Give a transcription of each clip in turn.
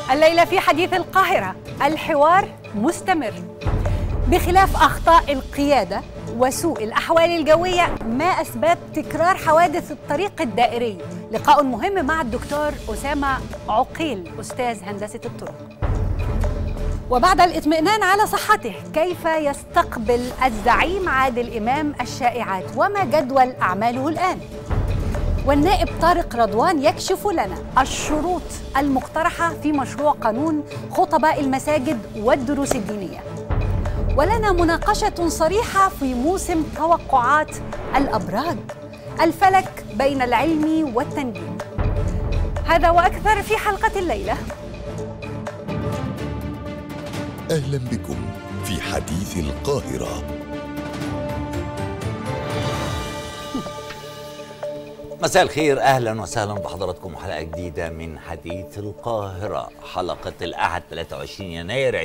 الليلة في حديث القاهرة الحوار مستمر بخلاف أخطاء القيادة وسوء الأحوال الجوية ما أسباب تكرار حوادث الطريق الدائري لقاء مهم مع الدكتور أسامة عقيل أستاذ هندسة الطرق وبعد الاطمئنان على صحته كيف يستقبل الزعيم عادل إمام الشائعات وما جدول أعماله الآن والنائب طارق رضوان يكشف لنا الشروط المقترحة في مشروع قانون خطباء المساجد والدروس الدينية ولنا مناقشة صريحة في موسم توقعات الأبراج الفلك بين العلم والتنجيم هذا وأكثر في حلقة الليلة أهلا بكم في حديث القاهرة مساء الخير اهلا وسهلا بحضراتكم حلقه جديده من حديث القاهره حلقه الاحد 23 يناير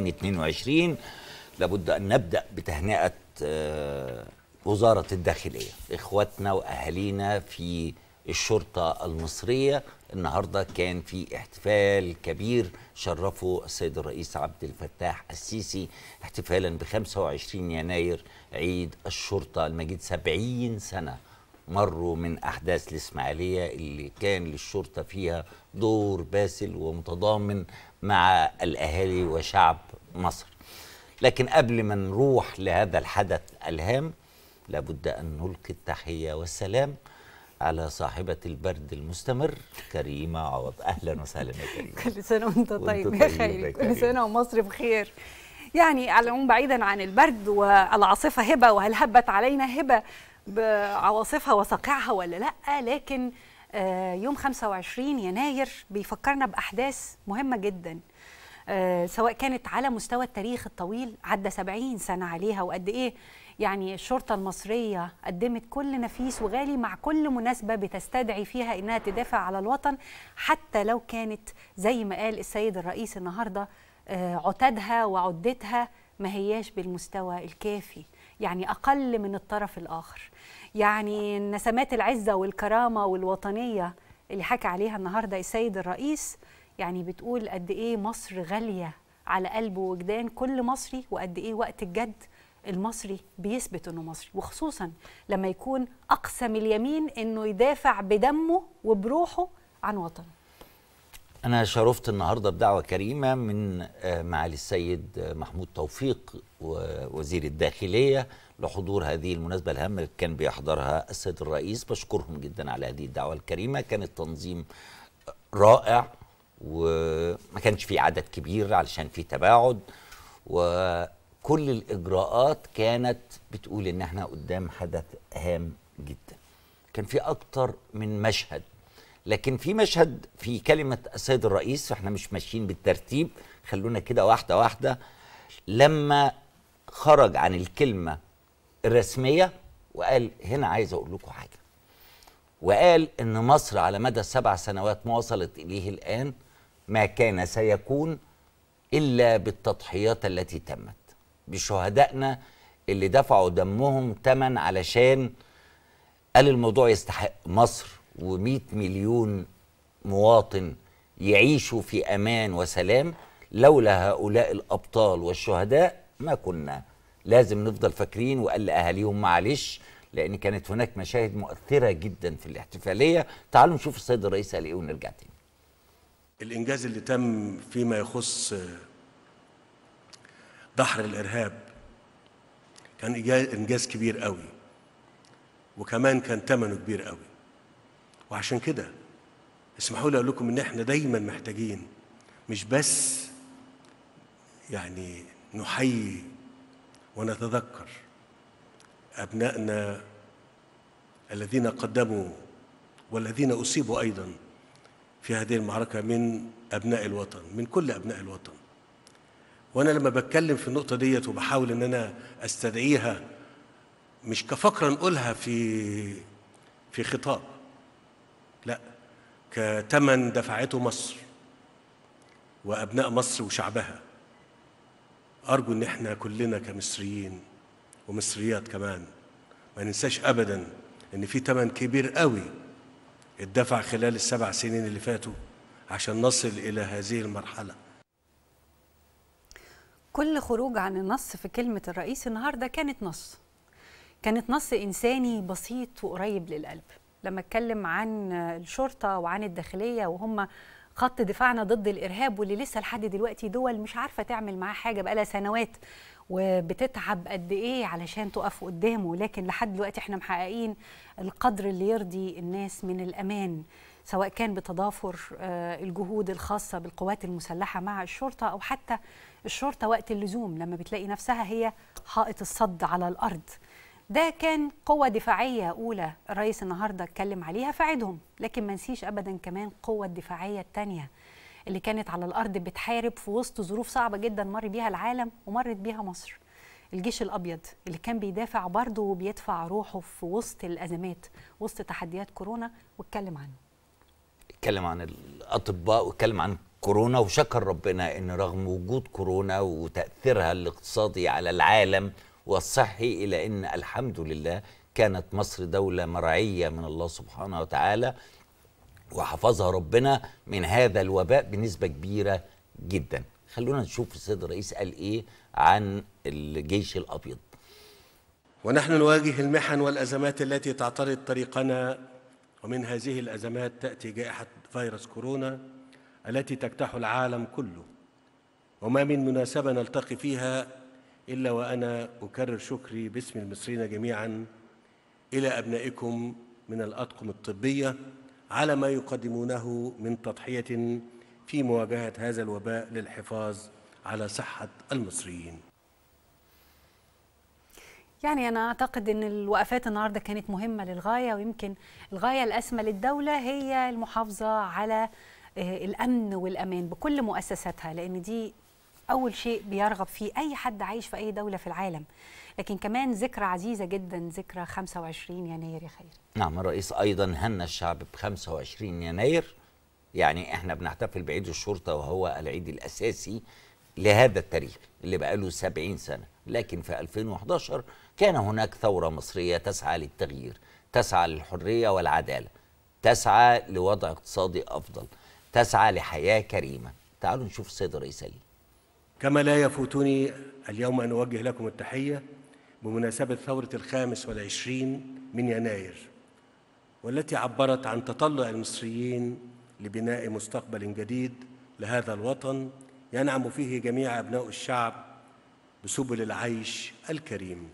2022 لابد ان نبدا بتهنئه آه، وزاره الداخليه اخواتنا واهالينا في الشرطه المصريه النهارده كان في احتفال كبير شرفه السيد الرئيس عبد الفتاح السيسي احتفالا ب 25 يناير عيد الشرطه المجيد 70 سنه مروا من احداث الاسماعيليه اللي كان للشرطه فيها دور باسل ومتضامن مع الاهالي وشعب مصر. لكن قبل ما نروح لهذا الحدث الهام لابد ان نلقي التحيه والسلام على صاحبه البرد المستمر كريمه عوض اهلا وسهلا يا كريمه كل سنة وانت وانت طيب طيب يا يا خيري كريم. كل سنة ومصر بخير يعني على العموم بعيدا عن البرد والعاصفة هبة وهل هبت علينا هبة بعواصفها وصقعها ولا لا لكن آه، يوم 25 يناير بيفكرنا بأحداث مهمة جدا آه، سواء كانت على مستوى التاريخ الطويل عدى 70 سنة عليها وقد إيه يعني الشرطة المصرية قدمت كل نفيس وغالي مع كل مناسبة بتستدعي فيها إنها تدافع على الوطن حتى لو كانت زي ما قال السيد الرئيس النهاردة آه، عتادها وعدتها ما هياش بالمستوى الكافي يعني أقل من الطرف الآخر يعني نسمات العزة والكرامة والوطنية اللي حكى عليها النهاردة السيد الرئيس يعني بتقول قد إيه مصر غالية على قلب ووجدان كل مصري وقد إيه وقت الجد المصري بيثبت انه مصري وخصوصا لما يكون اقسم اليمين انه يدافع بدمه وبروحه عن وطنه أنا شرفت النهارده بدعوة كريمة من آه، معالي السيد آه، محمود توفيق ووزير الداخلية لحضور هذه المناسبة الهامة اللي كان بيحضرها السيد الرئيس بشكرهم جدا على هذه الدعوة الكريمة كان التنظيم رائع وما كانش في عدد كبير علشان في تباعد وكل الإجراءات كانت بتقول إن احنا قدام حدث هام جدا كان في أكتر من مشهد لكن في مشهد في كلمة السيد الرئيس احنا مش ماشيين بالترتيب خلونا كده واحدة واحدة لما خرج عن الكلمة الرسمية وقال هنا عايز أقول لكم حاجة وقال إن مصر على مدى السبع سنوات ما وصلت إليه الآن ما كان سيكون إلا بالتضحيات التي تمت بشهدائنا اللي دفعوا دمهم تمن علشان قال الموضوع يستحق مصر و100 مليون مواطن يعيشوا في امان وسلام لولا هؤلاء الابطال والشهداء ما كنا لازم نفضل فاكرين وقال لاهاليهم معلش لان كانت هناك مشاهد مؤثره جدا في الاحتفاليه تعالوا نشوف السيد الرئيس قال ايه ونرجع تاني الإنجاز اللي تم فيما يخص دحر الإرهاب كان إيجا- إنجاز كبير قوي وكمان كان ثمنه كبير قوي وعشان كده اسمحوا لي أقول لكم إن إحنا دايما محتاجين مش بس يعني نحيي ونتذكر أبنائنا الذين قدموا والذين أصيبوا أيضا في هذه المعركة من أبناء الوطن من كل أبناء الوطن وأنا لما بتكلم في النقطة ديت وبحاول إن أنا أستدعيها مش كفقرة نقولها في في خطاب لا كتمن دفعته مصر وأبناء مصر وشعبها أرجو إن إحنا كلنا كمصريين ومصريات كمان ما ننساش أبدا إن في تمن كبير قوي اتدفع خلال السبع سنين اللي فاتوا عشان نصل إلى هذه المرحلة كل خروج عن النص في كلمة الرئيس النهاردة كانت نص كانت نص إنساني بسيط وقريب للقلب لما اتكلم عن الشرطة وعن الداخلية وهم خط دفاعنا ضد الإرهاب واللي لسه لحد دلوقتي دول مش عارفة تعمل معاه حاجة بقالها سنوات وبتتعب قد إيه علشان تقف قدامه لكن لحد دلوقتي احنا محققين القدر اللي يرضي الناس من الأمان سواء كان بتضافر آه، الجهود الخاصة بالقوات المسلحة مع الشرطة أو حتى الشرطة وقت اللزوم لما بتلاقي نفسها هي حائط الصد على الأرض ده كان قوة دفاعية أولى الرئيس النهاردة اتكلم عليها فعدهم لكن ما نسيش أبدا كمان قوة الدفاعية التانية اللي كانت على الأرض بتحارب في وسط ظروف صعبة جدا مر بيها العالم ومرت بيها مصر الجيش الأبيض اللي كان بيدافع برضه وبيدفع روحه في وسط الأزمات وسط تحديات كورونا واتكلم عنه اتكلم عن الاطباء واتكلم عن كورونا وشكر ربنا ان رغم وجود كورونا وتاثيرها الاقتصادي على العالم والصحي الى ان الحمد لله كانت مصر دوله مرعيه من الله سبحانه وتعالى وحفظها ربنا من هذا الوباء بنسبه كبيره جدا خلونا نشوف السيد الرئيس قال ايه عن الجيش الابيض ونحن نواجه المحن والأزمات التي تعترض طريقنا ومن هذه الأزمات تأتي جائحة فيروس كورونا التي تجتاح العالم كله وما من مناسبة نلتقي فيها إلا وأنا أكرر شكري باسم المصريين جميعا إلى أبنائكم من الأطقم الطبية على ما يقدمونه من تضحية في مواجهة هذا الوباء للحفاظ على صحة المصريين يعني أنا أعتقد أن الوقفات النهاردة كانت مهمة للغاية ويمكن الغاية الأسمى للدولة هي المحافظة على آه، الأمن والأمان بكل مؤسساتها لأن دي أول شيء بيرغب فيه أي حد عايش في أي دولة في العالم لكن كمان ذكرى عزيزة جدا ذكرى 25 يناير يا خير نعم الرئيس ايضا هنى الشعب ب 25 يناير يعني احنا بنحتفل بعيد الشرطه وهو العيد الاساسي لهذا التاريخ اللي بقاله 70 سنه لكن في 2011 كان هناك ثوره مصريه تسعى للتغيير تسعى للحريه والعداله تسعى لوضع اقتصادي افضل تسعى لحياه كريمه تعالوا نشوف السيد الرئيس قال إيه. كما لا يفوتني اليوم أن أوجه لكم التحية بمناسبة ثورة الخامس والعشرين من يناير والتي عبرت عن تطلع المصريين لبناء مستقبل جديد لهذا الوطن ينعم فيه جميع أبناء الشعب بسبل العيش الكريم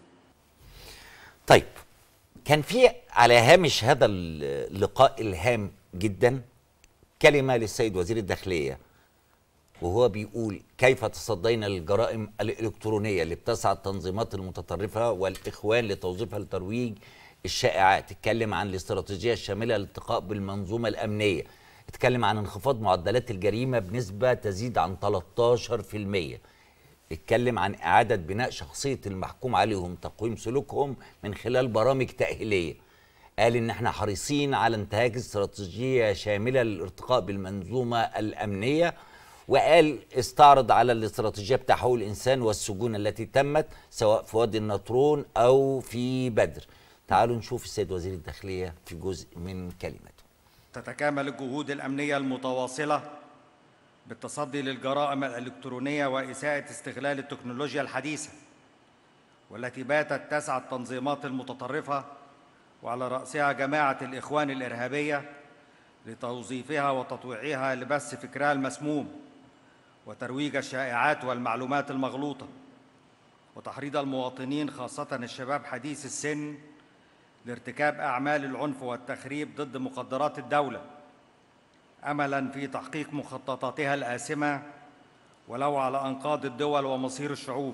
طيب كان في على هامش هذا اللقاء الهام جدا كلمه للسيد وزير الداخليه وهو بيقول كيف تصدينا للجرائم الالكترونيه اللي بتسعى التنظيمات المتطرفه والاخوان لتوظيفها لترويج الشائعات اتكلم عن الاستراتيجيه الشامله للالتقاء بالمنظومه الامنيه اتكلم عن انخفاض معدلات الجريمه بنسبه تزيد عن 13% اتكلم عن إعادة بناء شخصية المحكوم عليهم تقويم سلوكهم من خلال برامج تأهيلية قال إن احنا حريصين على انتهاج استراتيجية شاملة للارتقاء بالمنظومة الأمنية وقال استعرض على الاستراتيجية بتاع حقوق الإنسان والسجون التي تمت سواء في وادي النطرون أو في بدر تعالوا نشوف السيد وزير الداخلية في جزء من كلمته تتكامل الجهود الأمنية المتواصلة بالتصدي للجرائم الإلكترونية وإساءة استغلال التكنولوجيا الحديثة والتي باتت تسعى التنظيمات المتطرفة وعلى رأسها جماعة الإخوان الإرهابية لتوظيفها وتطويعها لبث فكرها المسموم وترويج الشائعات والمعلومات المغلوطة وتحريض المواطنين خاصة الشباب حديث السن لارتكاب أعمال العنف والتخريب ضد مقدرات الدولة املا في تحقيق مخططاتها الآسمة ولو على أنقاض الدول ومصير الشعوب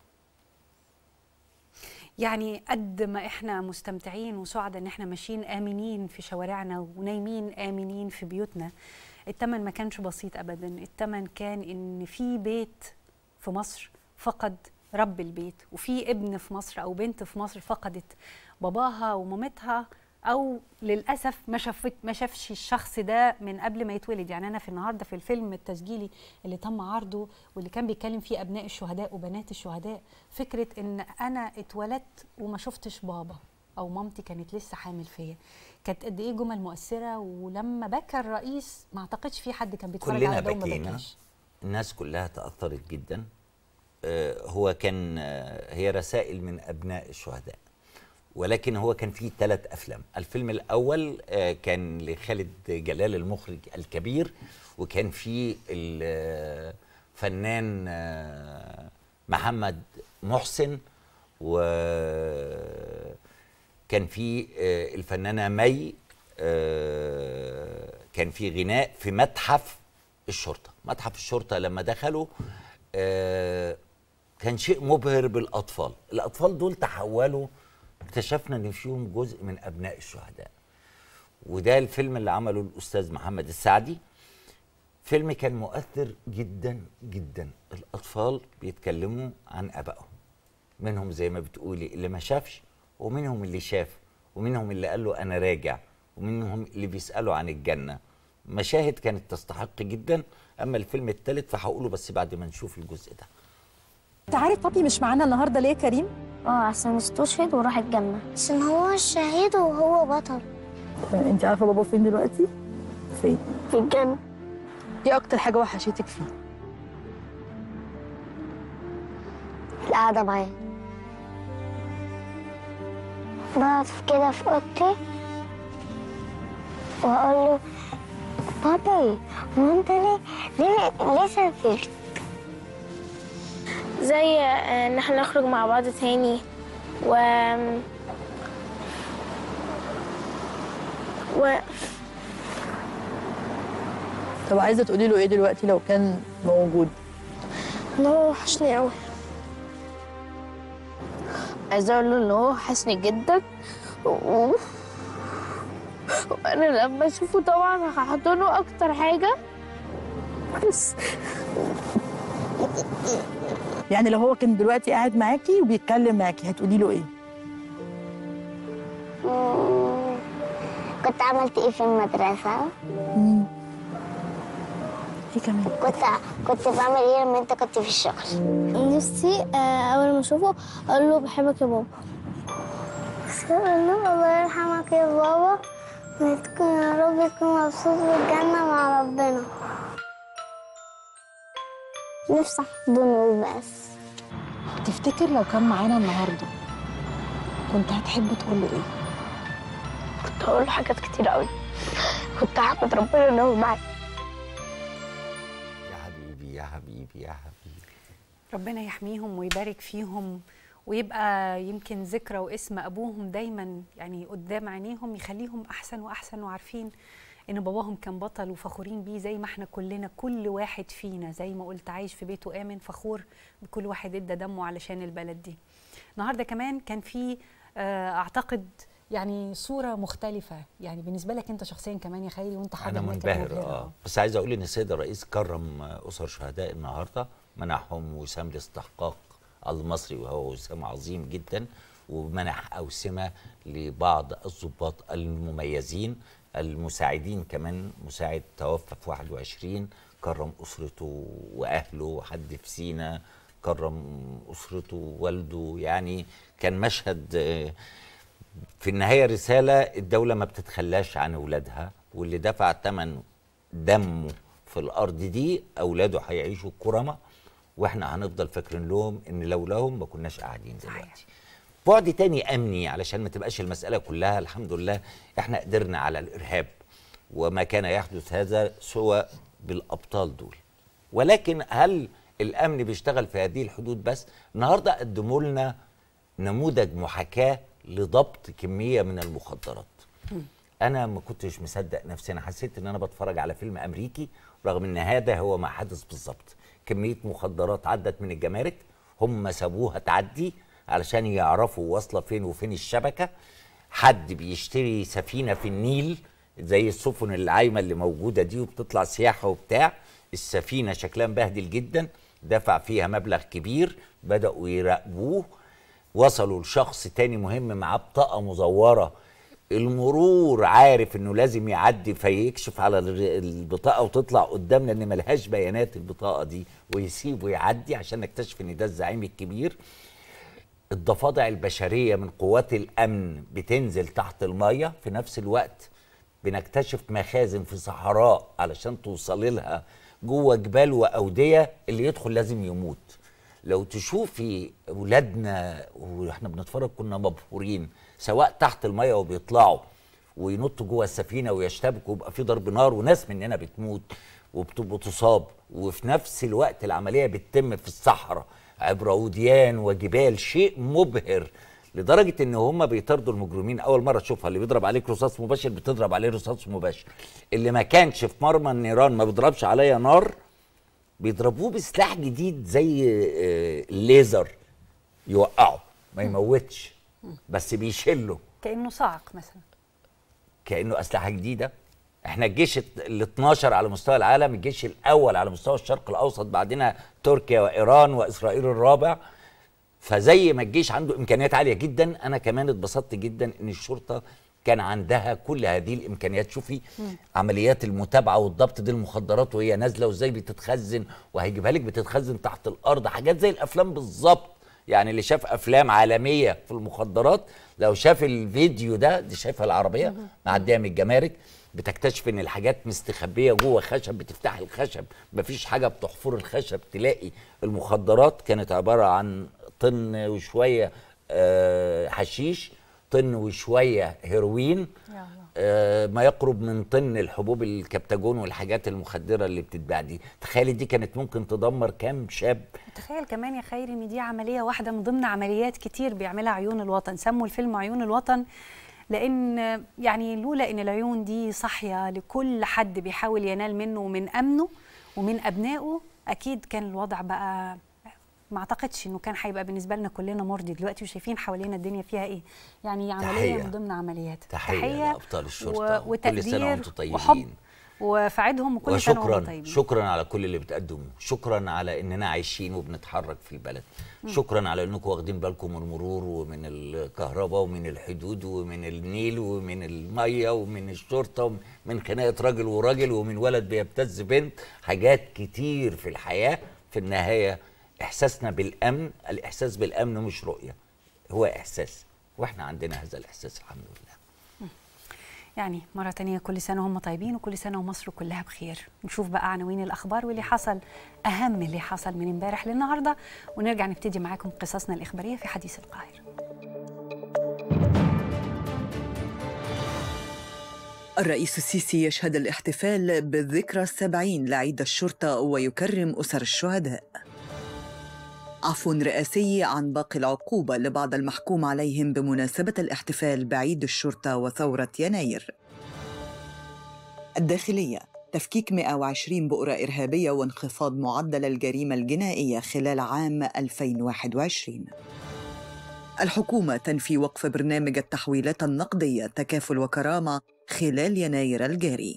يعني قد ما احنا مستمتعين وسعداء ان احنا ماشيين امنين في شوارعنا ونايمين امنين في بيوتنا التمن ما كانش بسيط ابدا التمن كان ان في بيت في مصر فقد رب البيت وفي ابن في مصر او بنت في مصر فقدت باباها ومامتها او للاسف ما شافت ما شافش الشخص ده من قبل ما يتولد يعني انا في النهارده في الفيلم التسجيلي اللي تم عرضه واللي كان بيتكلم فيه ابناء الشهداء وبنات الشهداء فكره ان انا اتولدت وما شفتش بابا او مامتي كانت لسه حامل فيا كانت قد ايه جمل مؤثره ولما بكى الرئيس ما اعتقدش في حد كان بيتفرج كلنا على ده وما بكينا بكاش الناس كلها تأثرت جدا آه، هو كان آه، هي رسائل من أبناء الشهداء ولكن هو كان فيه ثلاث أفلام الفيلم الأول آه، كان لخالد جلال المخرج الكبير وكان فيه الفنان آه، محمد محسن وكان في آه، الفنانة مي آه، كان في غناء في متحف الشرطة متحف الشرطة لما دخلوا آه، كان شيء مبهر بالأطفال الأطفال دول تحولوا اكتشفنا ان فيهم جزء من ابناء الشهداء وده الفيلم اللي عمله الاستاذ محمد السعدي فيلم كان مؤثر جدا جدا الاطفال بيتكلموا عن ابائهم منهم زي ما بتقولي اللي ما شافش ومنهم اللي شاف ومنهم اللي قال له انا راجع ومنهم اللي بيسالوا عن الجنه مشاهد كانت تستحق جدا اما الفيلم الثالث فهقوله بس بعد ما نشوف الجزء ده انت عارف بابي مش معانا النهارده ليه يا كريم؟ اه عشان استشهد وراح الجنة عشان هو الشهيد وهو بطل انت عارفه بابا فين دلوقتي؟ فين؟ في الجنة ايه اكتر حاجه وحشتك فيه؟ القعدة معاه بقعد كده في اوضتي واقول له بابي هو انت ليه ليه ليه سافرت زي آه، ان احنا نخرج مع بعض تاني و و طب عايزه تقولي له ايه دلوقتي لو كان موجود؟ ان هو وحشني قوي عايزه اقول له ان هو وحشني جدا و... وانا لما اشوفه طبعا هحضنه اكتر حاجه بس يعني لو هو كان دلوقتي قاعد معاكي وبيتكلم معاكي هتقولي له ايه؟ مم. كنت عملت ايه في المدرسة ايه كمان؟ كنت كنت بعمل ايه لما انت كنت في الشغل نفسي آه، اول ما اشوفه اقول له بحبك يا بابا اقول له الله يرحمك يا بابا وتكون يا رب تكون مبسوط في الجنة مع ربنا نفسي احضنه بس تفتكر لو كان معانا النهارده كنت هتحب تقول له ايه؟ كنت هقول له حاجات كتير قوي كنت هحمد ربنا ان هو معايا يا حبيبي يا حبيبي يا حبيبي ربنا يحميهم ويبارك فيهم ويبقى يمكن ذكرى واسم ابوهم دايما يعني قدام عينيهم يخليهم احسن واحسن وعارفين ان باباهم كان بطل وفخورين بيه زي ما احنا كلنا كل واحد فينا زي ما قلت عايش في بيته امن فخور بكل واحد ادى دمه علشان البلد دي النهارده كمان كان في آه، اعتقد يعني صوره مختلفه يعني بالنسبه لك انت شخصيا كمان يا خيري وانت حاضر انا هناك منبهر مبهرة. اه بس عايز اقول ان السيد الرئيس كرم اسر شهداء النهارده منحهم وسام الاستحقاق المصري وهو وسام عظيم جدا ومنح اوسمه لبعض الضباط المميزين المساعدين كمان مساعد توفى في 21 كرم اسرته واهله حد في سينا كرم اسرته ووالده يعني كان مشهد آه، في النهاية رسالة الدولة ما بتتخلاش عن أولادها واللي دفع ثمن دمه في الأرض دي أولاده هيعيشوا كرمة وإحنا هنفضل فاكرين لهم إن لولاهم ما كناش قاعدين دلوقتي بعد تاني أمني علشان ما تبقاش المسألة كلها الحمد لله إحنا قدرنا على الإرهاب وما كان يحدث هذا سوى بالأبطال دول ولكن هل الامن بيشتغل في هذه الحدود بس النهارده قدموا لنا نموذج محاكاه لضبط كميه من المخدرات انا ما كنتش مصدق نفسي انا حسيت ان انا بتفرج على فيلم امريكي رغم ان هذا هو ما حدث بالظبط كميه مخدرات عدت من الجمارك هم سابوها تعدي علشان يعرفوا واصله فين وفين الشبكه حد بيشتري سفينه في النيل زي السفن العايمه اللي موجوده دي وبتطلع سياحه وبتاع السفينه شكلها مبهدل جدا دفع فيها مبلغ كبير بداوا يراقبوه وصلوا لشخص تاني مهم معاه بطاقه مزوره المرور عارف انه لازم يعدي فيكشف على ال- البطاقه وتطلع قدام لان ملهاش بيانات البطاقه دي ويسيبه يعدي عشان نكتشف ان ده الزعيم الكبير الضفادع البشريه من قوات الامن بتنزل تحت الميه في نفس الوقت بنكتشف مخازن في صحراء علشان توصل لها جوه جبال واوديه اللي يدخل لازم يموت لو تشوفي اولادنا واحنا بنتفرج كنا مبهورين سواء تحت الميه وبيطلعوا وينطوا جوه السفينه ويشتبكوا ويبقى في ضرب نار وناس مننا بتموت وبتصاب وفي نفس الوقت العمليه بتتم في الصحراء عبر وديان وجبال شيء مبهر لدرجه ان هم بيطاردوا المجرمين اول مره اشوفها اللي بيضرب عليك رصاص مباشر بتضرب عليه رصاص مباشر اللي ما كانش في مرمى النيران ما بيضربش عليا نار بيضربوه بسلاح جديد زي آه، الليزر يوقعه ما يموتش بس بيشله كانه صاعق مثلا كانه اسلحه جديده احنا الجيش ال 12 على مستوى العالم الجيش الاول على مستوى الشرق الاوسط بعدنا تركيا وايران واسرائيل الرابع فزي ما الجيش عنده امكانيات عاليه جدا انا كمان اتبسطت جدا ان الشرطه كان عندها كل هذه الامكانيات شوفي عمليات المتابعه والضبط دي المخدرات وهي نازله وازاي بتتخزن وهيجيبها لك بتتخزن تحت الارض حاجات زي الافلام بالظبط يعني اللي شاف افلام عالميه في المخدرات لو شاف الفيديو ده دي شايفه العربيه معديه من الجمارك بتكتشف ان الحاجات مستخبيه جوه خشب بتفتح الخشب مفيش حاجه بتحفر الخشب تلاقي المخدرات كانت عباره عن طن وشويه آه، حشيش طن وشويه هيروين يا الله آه، ما يقرب من طن الحبوب الكبتاجون والحاجات المخدره اللي بتتباع دي تخيلي دي كانت ممكن تدمر كام شاب تخيل كمان يا خيري ان دي عمليه واحده من ضمن عمليات كتير بيعملها عيون الوطن سموا الفيلم عيون الوطن لان يعني لولا ان العيون دي صاحيه لكل حد بيحاول ينال منه ومن امنه ومن ابنائه اكيد كان الوضع بقى ما اعتقدش انه كان هيبقى بالنسبه لنا كلنا مرضي دلوقتي وشايفين حوالينا الدنيا فيها ايه يعني عمليه تحية. من ضمن عمليات تحية لأبطال الشرطة، و... وكل سنة وتقدير وأنتم طيبين. وحب وفي عيدهم وكل سنه وانتم وشكرا طيبين شكرا على كل اللي بتقدموه شكرا على اننا عايشين وبنتحرك في البلد شكرا على انكم واخدين بالكم من المرور ومن الكهرباء ومن الحدود ومن النيل ومن الميه ومن الشرطه ومن خناقه راجل وراجل ومن ولد بيبتز بنت حاجات كتير في الحياه في النهايه احساسنا بالامن الاحساس بالامن مش رؤيه هو احساس واحنا عندنا هذا الاحساس الحمد لله يعني مرة تانية كل سنة هم طيبين وكل سنة ومصر كلها بخير نشوف بقى عناوين الأخبار واللي حصل أهم اللي حصل من امبارح للنهاردة ونرجع نبتدي معاكم قصصنا الإخبارية في حديث القاهرة الرئيس السيسي يشهد الاحتفال بالذكرى السبعين لعيد الشرطة ويكرم أسر الشهداء عفو رئاسي عن باقي العقوبة لبعض المحكوم عليهم بمناسبة الاحتفال بعيد الشرطة وثورة يناير الداخلية تفكيك 120 بؤرة إرهابية وانخفاض معدل الجريمة الجنائية خلال عام 2021 الحكومة تنفي وقف برنامج التحويلات النقدية تكافل وكرامة خلال يناير الجاري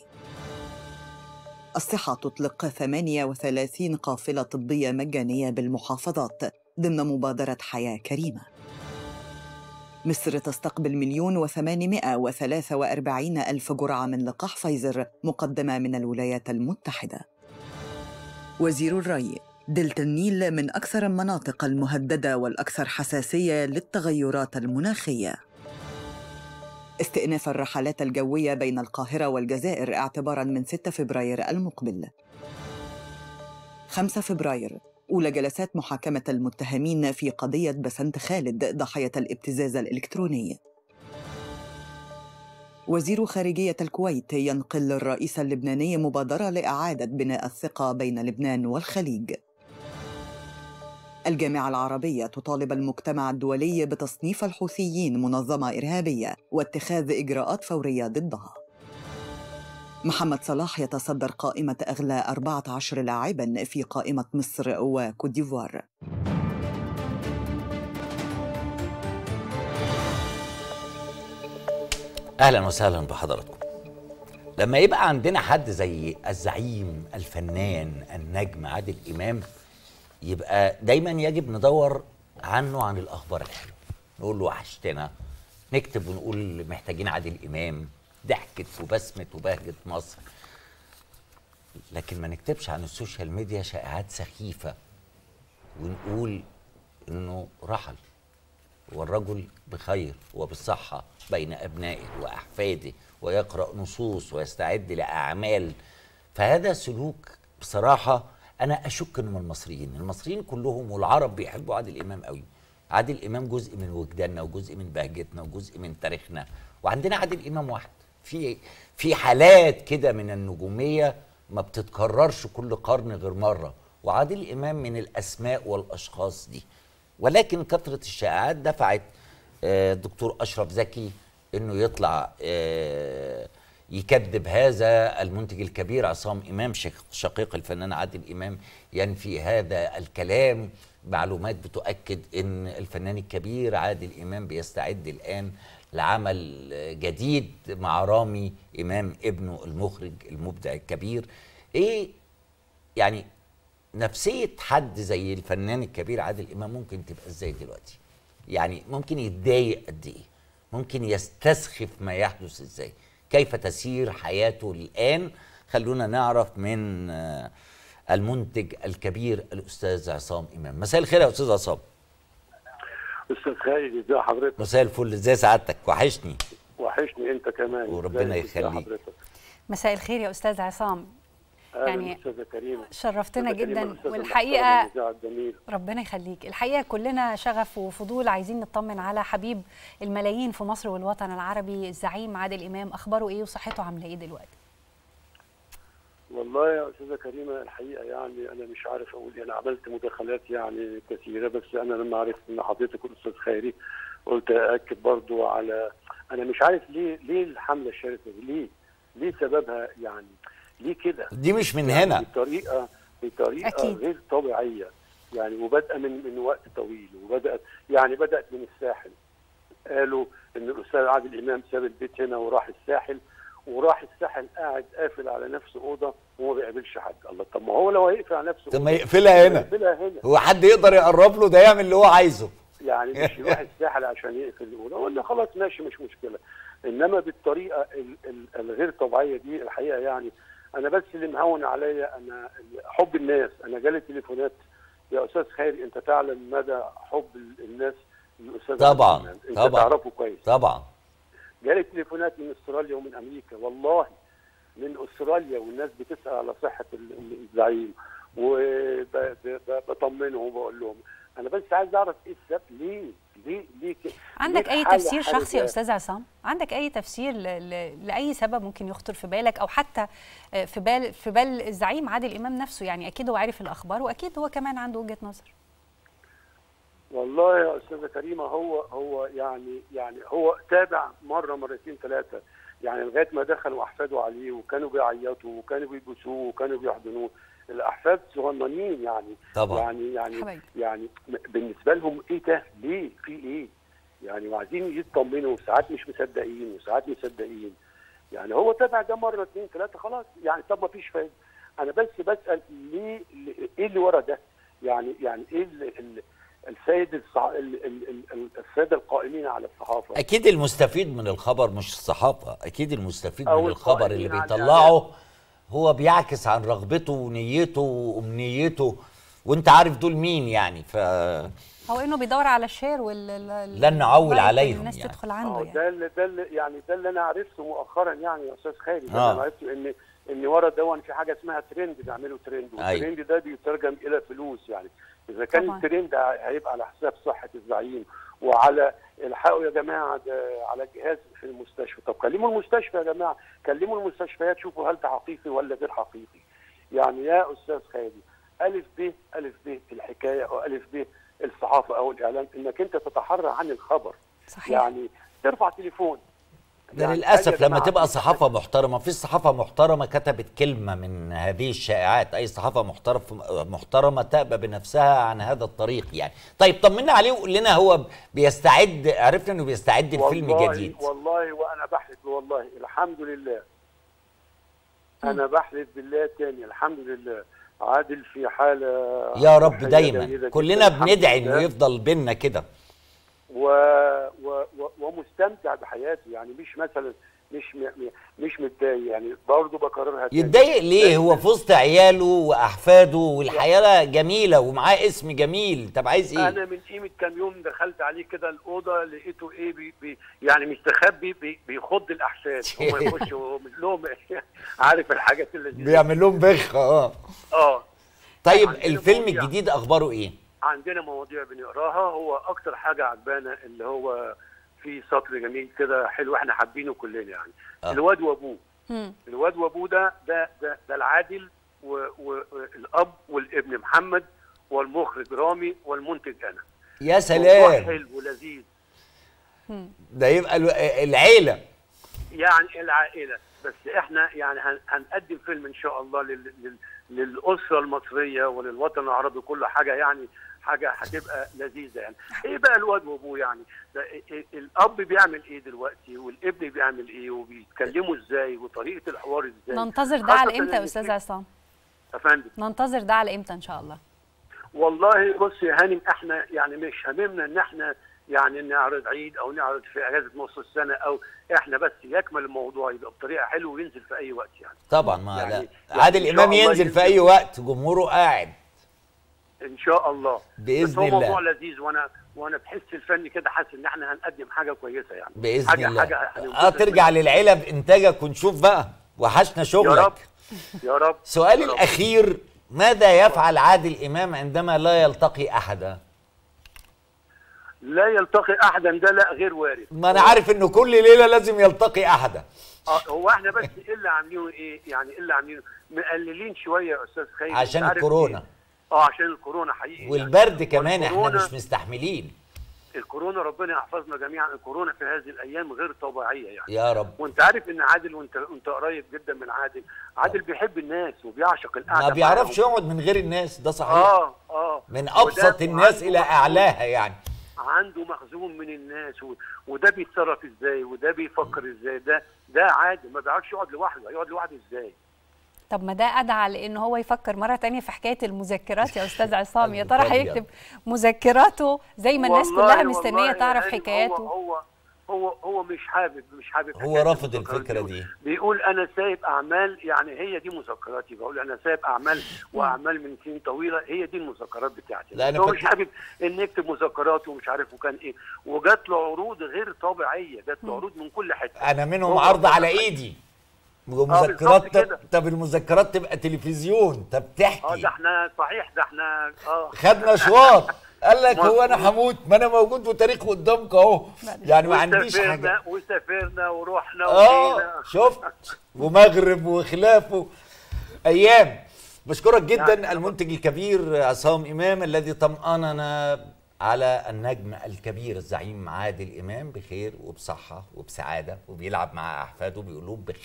الصحة تطلق 38 قافلة طبية مجانية بالمحافظات ضمن مبادرة حياة كريمة مصر تستقبل مليون وثمانمائة وثلاثة وأربعين ألف جرعة من لقاح فايزر مقدمة من الولايات المتحدة وزير الري دلتا النيل من أكثر المناطق المهددة والأكثر حساسية للتغيرات المناخية استئناف الرحلات الجوية بين القاهرة والجزائر اعتباراً من 6 فبراير المقبل 5 فبراير أولى جلسات محاكمة المتهمين في قضية بسنت خالد ضحية الابتزاز الإلكتروني وزير خارجية الكويت ينقل الرئيس اللبناني مبادرة لإعادة بناء الثقة بين لبنان والخليج الجامعة العربية تطالب المجتمع الدولي بتصنيف الحوثيين منظمة إرهابية واتخاذ إجراءات فورية ضدها. محمد صلاح يتصدر قائمة أغلى 14 لاعبا في قائمة مصر وكوت ديفوار. اهلا وسهلا بحضراتكم لما يبقى عندنا حد زي الزعيم الفنان النجم عادل امام يبقى دايما يجب ندور عنه عن الاخبار الحلوه نقول له وحشتنا نكتب ونقول محتاجين عادل امام ضحكت وبسمت وبهجت مصر لكن ما نكتبش عن السوشيال ميديا شائعات سخيفه ونقول انه رحل والرجل بخير وبالصحة بين أبنائه وأحفاده ويقرأ نصوص ويستعد لأعمال فهذا سلوك بصراحة أنا أشك إنه من المصريين المصريين كلهم والعرب بيحبوا عادل إمام قوي عادل إمام جزء من وجداننا وجزء من بهجتنا وجزء من تاريخنا وعندنا عادل إمام واحد في في حالات كده من النجومية ما بتتكررش كل قرن غير مرة وعادل إمام من الأسماء والأشخاص دي ولكن كثرة الشائعات دفعت آه، الدكتور أشرف زكي إنه يطلع آه، يكذب هذا المنتج الكبير عصام إمام شق- شقيق الفنان عادل إمام ينفي هذا الكلام معلومات بتؤكد ان الفنان الكبير عادل امام بيستعد الان لعمل جديد مع رامي امام ابنه المخرج المبدع الكبير ايه يعني نفسيه حد زي الفنان الكبير عادل امام ممكن تبقى ازاي دلوقتي يعني ممكن يتضايق قد ايه ممكن يستسخف ما يحدث ازاي كيف تسير حياته الان خلونا نعرف من آه، المنتج الكبير الاستاذ عصام امام مساء الخير يا استاذ عصام استاذ خالد ازي حضرتك مساء الفل ازاي سعادتك وحشني وحشني انت كمان وربنا ازيك؟ ازي يخليك. حضرتك مساء الخير يا استاذ عصام اهلا يعني استاذه كريمه شرفتنا أستاذة كريمة، جدا الأستاذة والحقيقه المذيعة الجميل ربنا يخليك الحقيقه كلنا شغف وفضول عايزين نطمن على حبيب الملايين في مصر والوطن العربي الزعيم عادل امام اخباره ايه وصحته عامله ايه دلوقتي والله يا استاذه كريمه الحقيقه يعني انا مش عارف اقول إيه. انا عملت مداخلات يعني كثيره بس انا لما عرفت ان حضرتك الاستاذ خيري قلت ااكد برضو على انا مش عارف ليه ليه الحمله الشرسه دي ليه ليه سببها يعني ليه كده دي مش من يعني هنا بطريقه بطريقه أكيد. غير طبيعيه يعني وبادئه من من وقت طويل وبدات يعني بدات من الساحل قالوا ان الاستاذ عادل امام ساب البيت هنا وراح الساحل وراح الساحل قاعد قافل على نفسه اوضه وما بيقابلش حد الله طب ما هو لو هيقفل على نفسه طب ما أوضة، يقفلها هنا يقفلها هنا هو حد يقدر يقرب له ده يعمل اللي هو عايزه يعني مش يروح الساحل عشان يقفل الاولى قلنا خلاص ماشي مش مشكله انما بالطريقه ال- ال- الغير طبيعيه دي الحقيقه يعني انا بس اللي مهون عليا انا حب الناس انا جالي تليفونات يا استاذ خيري انت تعلم مدى حب ال- الناس للاستاذ طبعاً، عادل إمام. انت طبعاً. تعرفه كويس طبعا جالي تليفونات من استراليا ومن امريكا والله من استراليا والناس بتسال على صحه ال- ال- الزعيم وبطمنهم وبقول لهم انا بس عايز اعرف ايه السبب ليه ليه ليه كده؟ عندك ليه اي الحالة تفسير حالة شخصي يا ده؟ استاذ عصام عندك اي تفسير ل... ل... لاي سبب ممكن يخطر في بالك او حتى آه، في بال في بال الزعيم عادل امام نفسه يعني اكيد هو عارف الاخبار واكيد هو كمان عنده وجهه نظر والله يا استاذه كريمه هو هو يعني يعني هو تابع مره مرتين ثلاثه يعني لغايه ما دخلوا احفاده عليه وكانوا بيعيطوا وكانوا بيبوسوه وكانوا بيحضنوه الاحفاد صغننين يعني طبعا. يعني يعني حبايبي. يعني م- بالنسبه لهم ايه ده؟ ليه؟ في ايه؟ يعني وعايزين يطمنوا وساعات مش مصدقين وساعات مصدقين يعني هو تابع ده مره اثنين ثلاثه خلاص يعني طب ما فيش فايده انا بس بسال ليه ليه- ايه اللي ورا ده؟ يعني يعني ايه اللي اللي السيد الصع... ال... ال... ال... الساده القائمين على الصحافه اكيد المستفيد من الخبر مش الصحافه اكيد المستفيد أو من الخبر اللي القائمين على بيطلعه هو بيعكس عن رغبته ونيته وامنيته وانت عارف دول مين يعني ف هو انه بيدور على الشير وال لن نعول اللايك عليهم الناس يعني. تدخل أهو عنده يعني ده اللي ده اللي يعني ده اللي انا عرفته مؤخرا يعني يا استاذ خالد آه. انا عرفت ان ان ورا دون في حاجه اسمها ترند بيعملوا ترند أيوة. والترند ده بيترجم الى فلوس يعني اذا كان طبعاً. الترند هيبقى على حساب صحه الزعيم وعلى الحقوا يا جماعه ده على جهاز في المستشفى طب كلموا المستشفى يا جماعه كلموا المستشفيات شوفوا هل ده حقيقي ولا غير حقيقي يعني يا استاذ خالد الف ب الف ب الحكايه او الف ب الصحافه او الاعلام انك انت تتحرى عن الخبر صحيح يعني ترفع تليفون ده يعني للاسف قال يا لما جماعة تبقى في صحافه محترمه في صحافه محترمه كتبت كلمه من هذه الشائعات اي صحافه محترف محترمه تأبى بنفسها عن هذا الطريق يعني طيب طمنا عليه وقول لنا هو بيستعد عرفنا انه بيستعد لفيلم والله جديد والله وانا بحلف والله الحمد لله انا بحلف بالله تاني الحمد لله عادل في حاله يا رب صحية دايما جيدة كلنا جداً، الحمد بندعي لله. انه يفضل بينا كده و... و... و... ومستمتع بحياته يعني مش مثلا مش م... م- مش متضايق يعني برضه بكررها تاني. يتضايق ليه هو في وسط عياله واحفاده والحياه جميله ومعاه اسم جميل طب عايز ايه انا من قيمه كام يوم دخلت عليه كده الاوضه لقيته ايه بي بي يعني مستخبي بي بيخض الاحساس هو يخش ومن لهم عارف الحاجات اللي بيعمل لهم بخ اه اه طيب عندنا الفيلم مواضيع. الجديد اخباره ايه عندنا مواضيع بنقراها هو اكتر حاجه عجبانا اللي هو في سطر جميل كده حلو احنا حابينه كلنا يعني آه. الواد وابوه مم. الواد وابوه ده ده ده, ده العادل والاب والابن محمد والمخرج رامي والمنتج انا يا موضوع سلام حلو ولذيذ ده يبقى الو- العيله يعني العائله بس احنا يعني هن- هنقدم فيلم ان شاء الله لل لل للاسره المصريه وللوطن العربي كله حاجه يعني حاجه هتبقى لذيذه يعني ايه بقى الواد وابوه يعني ده إيه- إيه- الاب بيعمل ايه دلوقتي والابن بيعمل ايه وبيتكلموا ازاي وطريقه الحوار ازاي ننتظر ده على خاصة امتى يا إن استاذ في- عصام يا فندم ننتظر ده على امتى ان شاء الله والله بص يا هانم احنا يعني مش هممنا ان احنا يعني نعرض عيد او نعرض في اجازه نص السنه او احنا بس يكمل الموضوع يبقى بطريقه حلوه وينزل في اي وقت يعني طبعا ما يعني- لا يعني عادل إن شاء امام الله ينزل في اي وقت جمهوره قاعد ان شاء الله بإذن بس هو الله. موضوع لذيذ وانا وانا بحس الفني كده حاسس ان احنا هنقدم حاجه كويسه يعني باذن حاجة الله حاجه اه هننبسط ترجع منها. للعيله بانتاجك ونشوف بقى وحشنا يا شغلك رب يا رب سؤالي يا رب. الاخير ماذا يفعل عادل امام عندما لا يلتقي احدا لا يلتقي احدا ده لا غير وارد ما انا عارف انه كل ليله لازم يلتقي احدا اه هو احنا بس ايه اللي عاملينه ايه يعني ايه اللي عاملينه مقللين شويه يا استاذ خالد عشان أنت عارف الكورونا. إيه؟ اه عشان الكورونا حقيقي والبرد كمان احنا والكورونا- مش مستحملين الكورونا ربنا يحفظنا جميعا الكورونا في هذه الايام غير طبيعيه يعني يا رب وانت عارف ان عادل وانت انت قريب جدا من عادل عادل بيحب الناس وبيعشق القعده ما بيعرفش معاهم. يقعد من غير الناس ده صحيح اه اه من وده- ابسط الناس وعنده الى مخزون- اعلاها يعني عنده مخزون من الناس و... وده بيتصرف ازاي وده بيفكر ازاي ده ده عادي ما بيعرفش يقعد لوحده يقعد لوحده ازاي طب ما ده ادعى لان هو يفكر مره تانية في حكايه المذكرات يا استاذ عصام يا ترى الأبيض. هيكتب مذكراته زي ما الناس والله- كلها والله مستنيه يا تعرف هانم حكاياته هو هو هو هو مش حابب مش حابب هو حكاية رافض المذكرات الفكرة بيقول- دي. بيقول انا سايب اعمال يعني هي دي مذكراتي بقول انا سايب اعمال واعمال من سنين طويله هي دي المذكرات بتاعتي لا، أنا هو فاكر- مش حابب ان يكتب مذكرات ومش عارف وكان ايه وجات له عروض غير طبيعيه جات له عروض من كل حته انا منهم هو- عرض على ايدي ومذكرات بالظبط كده. طب, طب المذكرات تبقى تلفزيون طب اه تحكي ده احنا صحيح ده احنا اه خدنا اشواط قال لك هو انا مظبوط. هموت ما انا موجود وتاريخ قدامك اهو يعني ما عنديش وسافرنا- حاجه وسافرنا ورحنا اه وجينا شفت ومغرب وخلافه ايام بشكرك جدا يعني- المنتج الكبير عصام امام الذي طمأننا على النجم الكبير الزعيم عادل امام بخير وبصحه وبسعاده وبيلعب مع احفاده بيقولوا بخ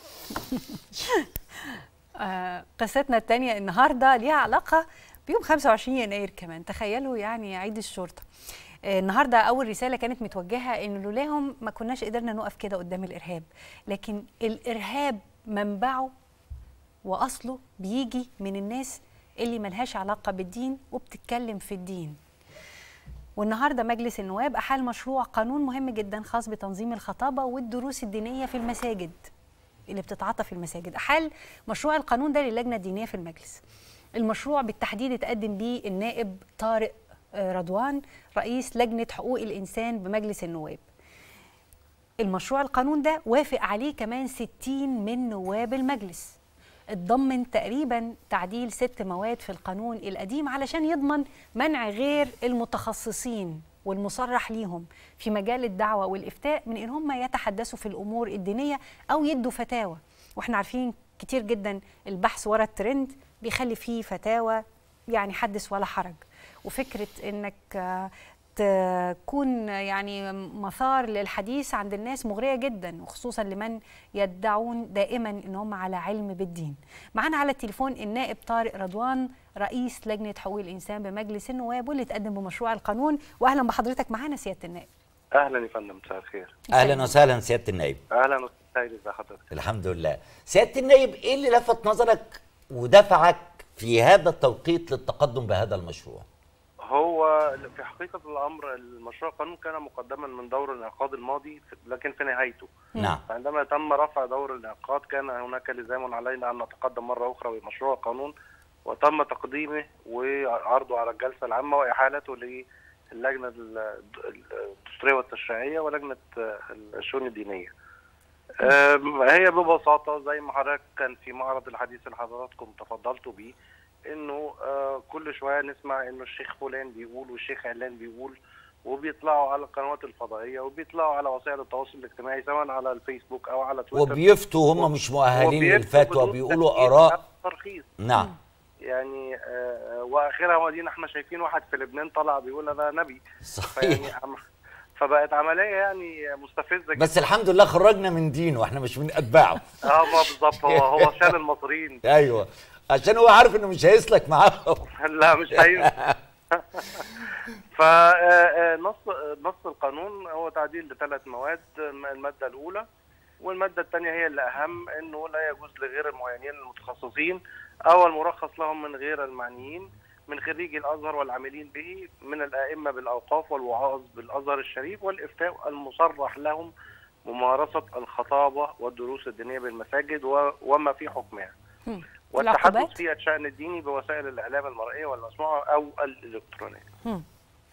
آه، قصتنا التانية النهاردة ليها علاقة بيوم 25 يناير كمان تخيلوا يعني عيد الشرطة آه، النهارده اول رساله كانت متوجهه ان لولاهم ما كناش قدرنا نقف كده قدام الارهاب لكن الارهاب منبعه واصله بيجي من الناس اللي ملهاش علاقه بالدين وبتتكلم في الدين والنهارده مجلس النواب احال مشروع قانون مهم جدا خاص بتنظيم الخطابه والدروس الدينيه في المساجد اللي بتتعاطى في المساجد احال مشروع القانون ده للجنه الدينيه في المجلس المشروع بالتحديد اتقدم بيه النائب طارق آه، رضوان رئيس لجنه حقوق الانسان بمجلس النواب المشروع القانون ده وافق عليه كمان 60 من نواب المجلس اتضمن تقريبا تعديل ست مواد في القانون القديم علشان يضمن منع غير المتخصصين والمصرح ليهم في مجال الدعوة والإفتاء من إن هم يتحدثوا في الأمور الدينية أو يدوا فتاوى وإحنا عارفين كتير جدا البحث ورا الترند بيخلي فيه فتاوى يعني حدث ولا حرج وفكرة إنك آه، تكون يعني مثار للحديث عند الناس مغريه جدا وخصوصا لمن يدعون دائما ان هم على علم بالدين. معانا على التليفون النائب طارق رضوان رئيس لجنه حقوق الانسان بمجلس النواب واللي تقدم بمشروع القانون واهلا بحضرتك معانا سياده النائب. اهلا يا فندم مساء الخير اهلا وسهلا سياده النائب اهلا استاذ سيد ازي حضرتك الحمد لله سياده النائب ايه اللي لفت نظرك ودفعك في هذا التوقيت للتقدم بهذا المشروع هو هو في حقيقة الأمر المشروع القانون كان مقدما من دور الانعقاد الماضي لكن في نهايته نعم عندما تم رفع دور الانعقاد كان هناك لزام علينا أن نتقدم مرة أخرى بمشروع قانون وتم تقديمه وعرضه على الجلسة العامة وإحالته للجنة الدستورية والتشريعية ولجنة الشؤون الدينية. أم، هي ببساطة زي ما حضرتك كان في معرض الحديث اللي حضراتكم تفضلتوا بيه انه آه، كل شويه نسمع انه الشيخ فلان بيقول والشيخ علان بيقول وبيطلعوا على القنوات الفضائيه وبيطلعوا على وسائل التواصل الاجتماعي سواء على الفيسبوك او على تويتر وبيفتوا هم مش مؤهلين وبيفتوا للفتوى بدون بيقولوا تفكير اراء أو ترخيص نعم يعني آه، واخرها ودينا احنا شايفين واحد في لبنان طلع بيقول انا نبي صحيح فيعني عم- فبقت عمليه يعني مستفزه بس الحمد لله خرجنا من دينه احنا مش من اتباعه اه ما بالظبط هو هو شان المصريين ايوه عشان هو عارف انه مش هيسلك معاهم لا مش هينفع فنص نص القانون هو تعديل لثلاث مواد الماده الاولى والماده الثانيه هي اللي اهم انه لا يجوز لغير المعينين المتخصصين او المرخص لهم من غير المعنيين من خريجي الازهر والعاملين به من الائمه بالاوقاف والوعاظ بالازهر الشريف والافتاء المصرح لهم ممارسه الخطابه والدروس الدينيه بالمساجد و- وما في حكمها. والتحدث العقوبات؟ في الشأن الديني بوسائل الإعلام المرئية والمسموعة أو الإلكترونية. مم.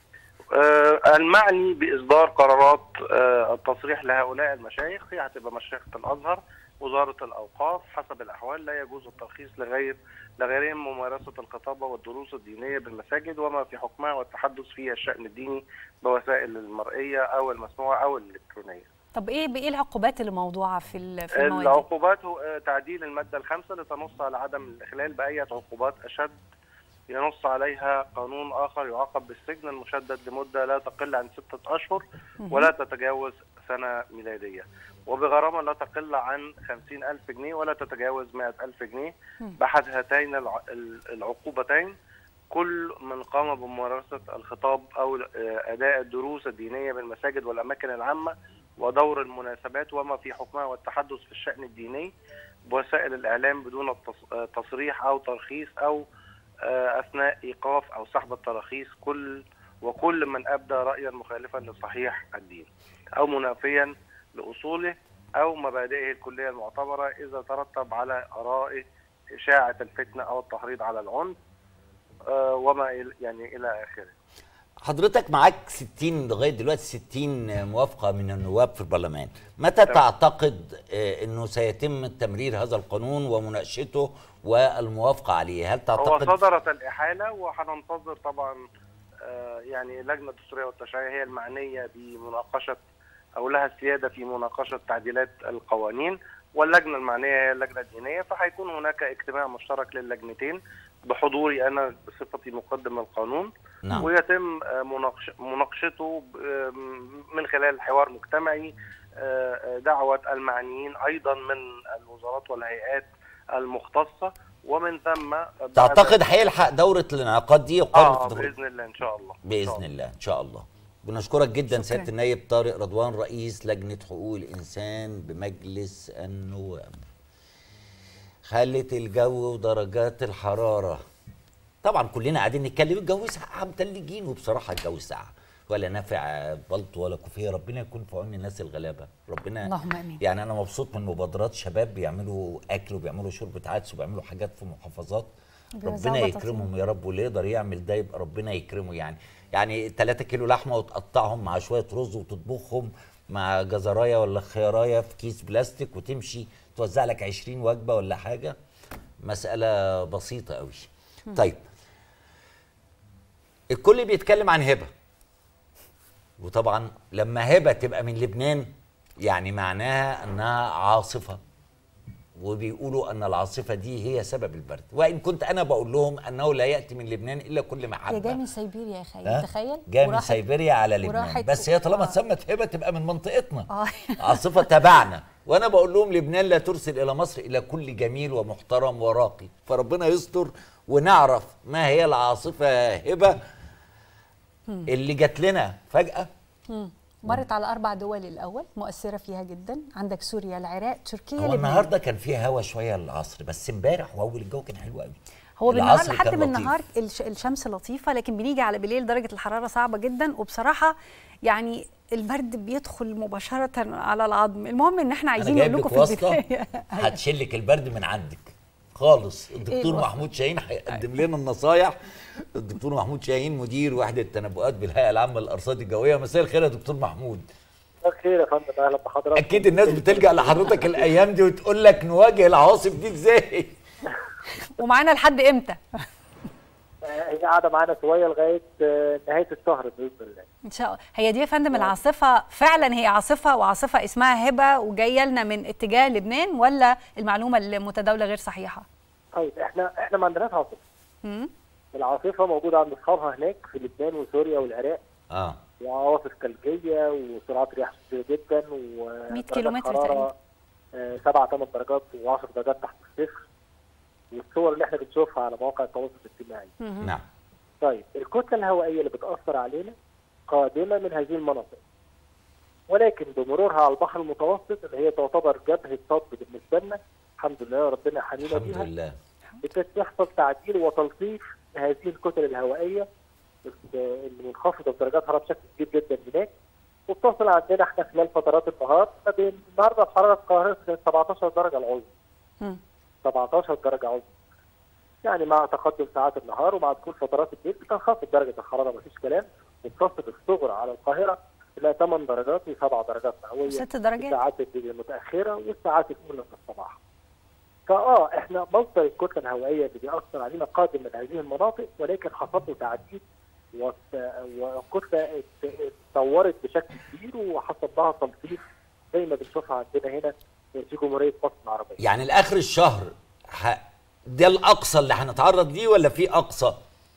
آه المعني بإصدار قرارات آه التصريح لهؤلاء المشايخ هي هتبقى مشيخة الأزهر وزارة الأوقاف حسب الأحوال لا يجوز الترخيص لغير لغيرهم ممارسة الخطابة والدروس الدينية بالمساجد وما في حكمها والتحدث في الشأن الديني بوسائل المرئية أو المسموعة أو الإلكترونية. طب ايه ايه العقوبات اللي موضوعه في ال- في المواد دي؟ العقوبات هو آه، تعديل المادة الخامسة لتنص على عدم الإخلال بأية عقوبات أشد ينص عليها قانون آخر يعاقب بالسجن المشدد لمدة لا تقل عن ستة أشهر ولا تتجاوز سنة ميلادية وبغرامة لا تقل عن خمسين ألف جنيه ولا تتجاوز مائة ألف جنيه بأحد هاتين الع- ال- العقوبتين كل من قام بممارسة الخطاب أو آه، أداء الدروس الدينية بالمساجد والأماكن العامة ودور المناسبات وما في حكمها والتحدث في الشأن الديني بوسائل الإعلام بدون التص- آه، تصريح أو ترخيص أو آه، أثناء إيقاف أو سحب التراخيص كل وكل من أبدى رأيا مخالفا لصحيح الدين أو منافيا لأصوله أو مبادئه الكلية المعتبرة إذا ترتب على آرائه إشاعة الفتنة أو التحريض على العنف آه، وما إل- يعني إلى آخره حضرتك معاك 60 لغايه دلوقتي 60 موافقه من النواب في البرلمان متى تمام. تعتقد آه، انه سيتم تمرير هذا القانون ومناقشته والموافقه عليه هل هو تعتقد صدرت الإحالة وهننتظر طبعا آه، يعني اللجنة الدستورية والتشريعية هي المعنية بمناقشة أو لها السيادة في مناقشة تعديلات القوانين واللجنة المعنية هي اللجنة الدينية فهيكون هناك اجتماع مشترك للجنتين بحضوري أنا بصفتي مقدم القانون نعم. ويتم آه، مناقش مناقشته ب- آه، من خلال حوار مجتمعي آه، آه، دعوة المعنيين أيضا من الوزارات والهيئات المختصة ومن ثم بعد- تعتقد هيلحق دوره الانعقاد دي وقرر اه في دخول- باذن الله ان شاء الله باذن الله ان شاء الله بنشكرك جدا سياده النائب طارق رضوان رئيس لجنه حقوق الانسان بمجلس النواب خلت الجو ودرجات الحراره طبعا كلنا قاعدين نتكلم الجو ساقع متلجين وبصراحه الجو ساقع ولا نافع بلطو ولا كوفيه ربنا يكون في عون الناس الغلابه ربنا اللهم آمين. يعني انا مبسوط من مبادرات شباب بيعملوا اكل وبيعملوا شوربه عدس وبيعملوا حاجات في محافظات بيوزعوا ربنا بطاطين. يكرمهم يا رب واللي يقدر يعمل ده يبقى ربنا يكرمه يعني يعني 3 كيلو لحمه وتقطعهم مع شويه رز وتطبخهم مع جزرايه ولا خيارايه في كيس بلاستيك وتمشي توزع لك 20 وجبه ولا حاجه مساله بسيطه قوي طيب الكل بيتكلم عن هبه وطبعا لما هبه تبقى من لبنان يعني معناها انها عاصفه وبيقولوا ان العاصفه دي هي سبب البرد وان كنت انا بقول لهم انه لا ياتي من لبنان الا كل هي محبه جايه من سيبيريا يا خالد ها؟ تخيل جايه من وراحت- سيبيريا على لبنان وراحت- بس هي طالما آه. اتسمت هبه تبقى من منطقتنا اه عاصفه تبعنا وانا بقول لهم لبنان لا ترسل الى مصر الى كل جميل ومحترم وراقي فربنا يستر ونعرف ما هي العاصفه هبه اللي جات لنا فجاه مم. مرت على اربع دول الاول مؤثره فيها جدا عندك سوريا العراق تركيا هو لبنان النهارده كان فيه هوا شويه العصر بس امبارح واول الجو كان حلو قوي هو بالنهار العصر لحد كان بالنهار لطيف. الش- الشمس لطيفه لكن بنيجي على بالليل درجه الحراره صعبه جدا وبصراحه يعني البرد بيدخل مباشره على العظم المهم ان احنا انا عايزين جايب نقول لك لكم في وصفه البدايه هتشلك البرد من عندك خالص الدكتور الوصفة؟ محمود شاهين هيقدم لنا النصايح الدكتور محمود شاهين مدير وحده التنبؤات بالهيئه العامه للارصاد الجويه مساء الخير يا دكتور محمود خير يا فندم اهلا بحضرتك اكيد الناس بتلجا لحضرتك الايام دي وتقول لك نواجه العواصف دي ازاي ومعانا لحد امتى آه، هي قاعده معانا شويه لغايه آه، نهايه الشهر باذن الله ان شاء الله هي دي يا فندم العاصفه فعلا هي عاصفه وعاصفه اسمها هبه وجايه لنا من اتجاه لبنان ولا المعلومه المتداوله غير صحيحه طيب احنا احنا ما عندناش عاصفه مم. العاصفه موجوده عند اصحابها هناك في لبنان وسوريا والعراق اه وعواصف ثلجيه وسرعات رياح شديده جدا و 100 كيلومتر تقريبا 7 8 درجات و10 درجات تحت الصفر والصور اللي احنا بنشوفها على مواقع التواصل الاجتماعي نعم طيب الكتله الهوائيه اللي بتاثر علينا قادمه من هذه المناطق ولكن بمرورها على البحر المتوسط اللي هي تعتبر جبهه صد بالنسبه لنا الحمد لله ربنا حمينا الحمد بيها لله بتحصل تعديل وتلطيف لهذه الكتل الهوائيه اللي منخفضه بدرجات حراره بشكل كبير جدا هناك وبتصل عندنا احنا خلال فترات النهار ما بين النهارده حراره القاهره كانت 17 درجه العظمى مم. 17 درجه عظمى يعني مع تقدم ساعات النهار ومع دخول فترات الليل بتنخفض درجه الحراره مفيش كلام وبتصل الصغرى على القاهره الى 8 درجات و7 درجات مئويه ست درجات؟ الساعات المتاخره والساعات الاولى من الصباح فاه احنا مصدر الكتله الهوائيه اللي بيأثر علينا قادم من هذه المناطق ولكن حصل له تعديل وت- والكتله ات- اتطورت بشكل كبير وحصل لها تلطيف زي ما بنشوفها عندنا هنا في جمهوريه مصر العربيه. يعني لاخر الشهر ه... ده الاقصى اللي هنتعرض ليه ولا في اقصى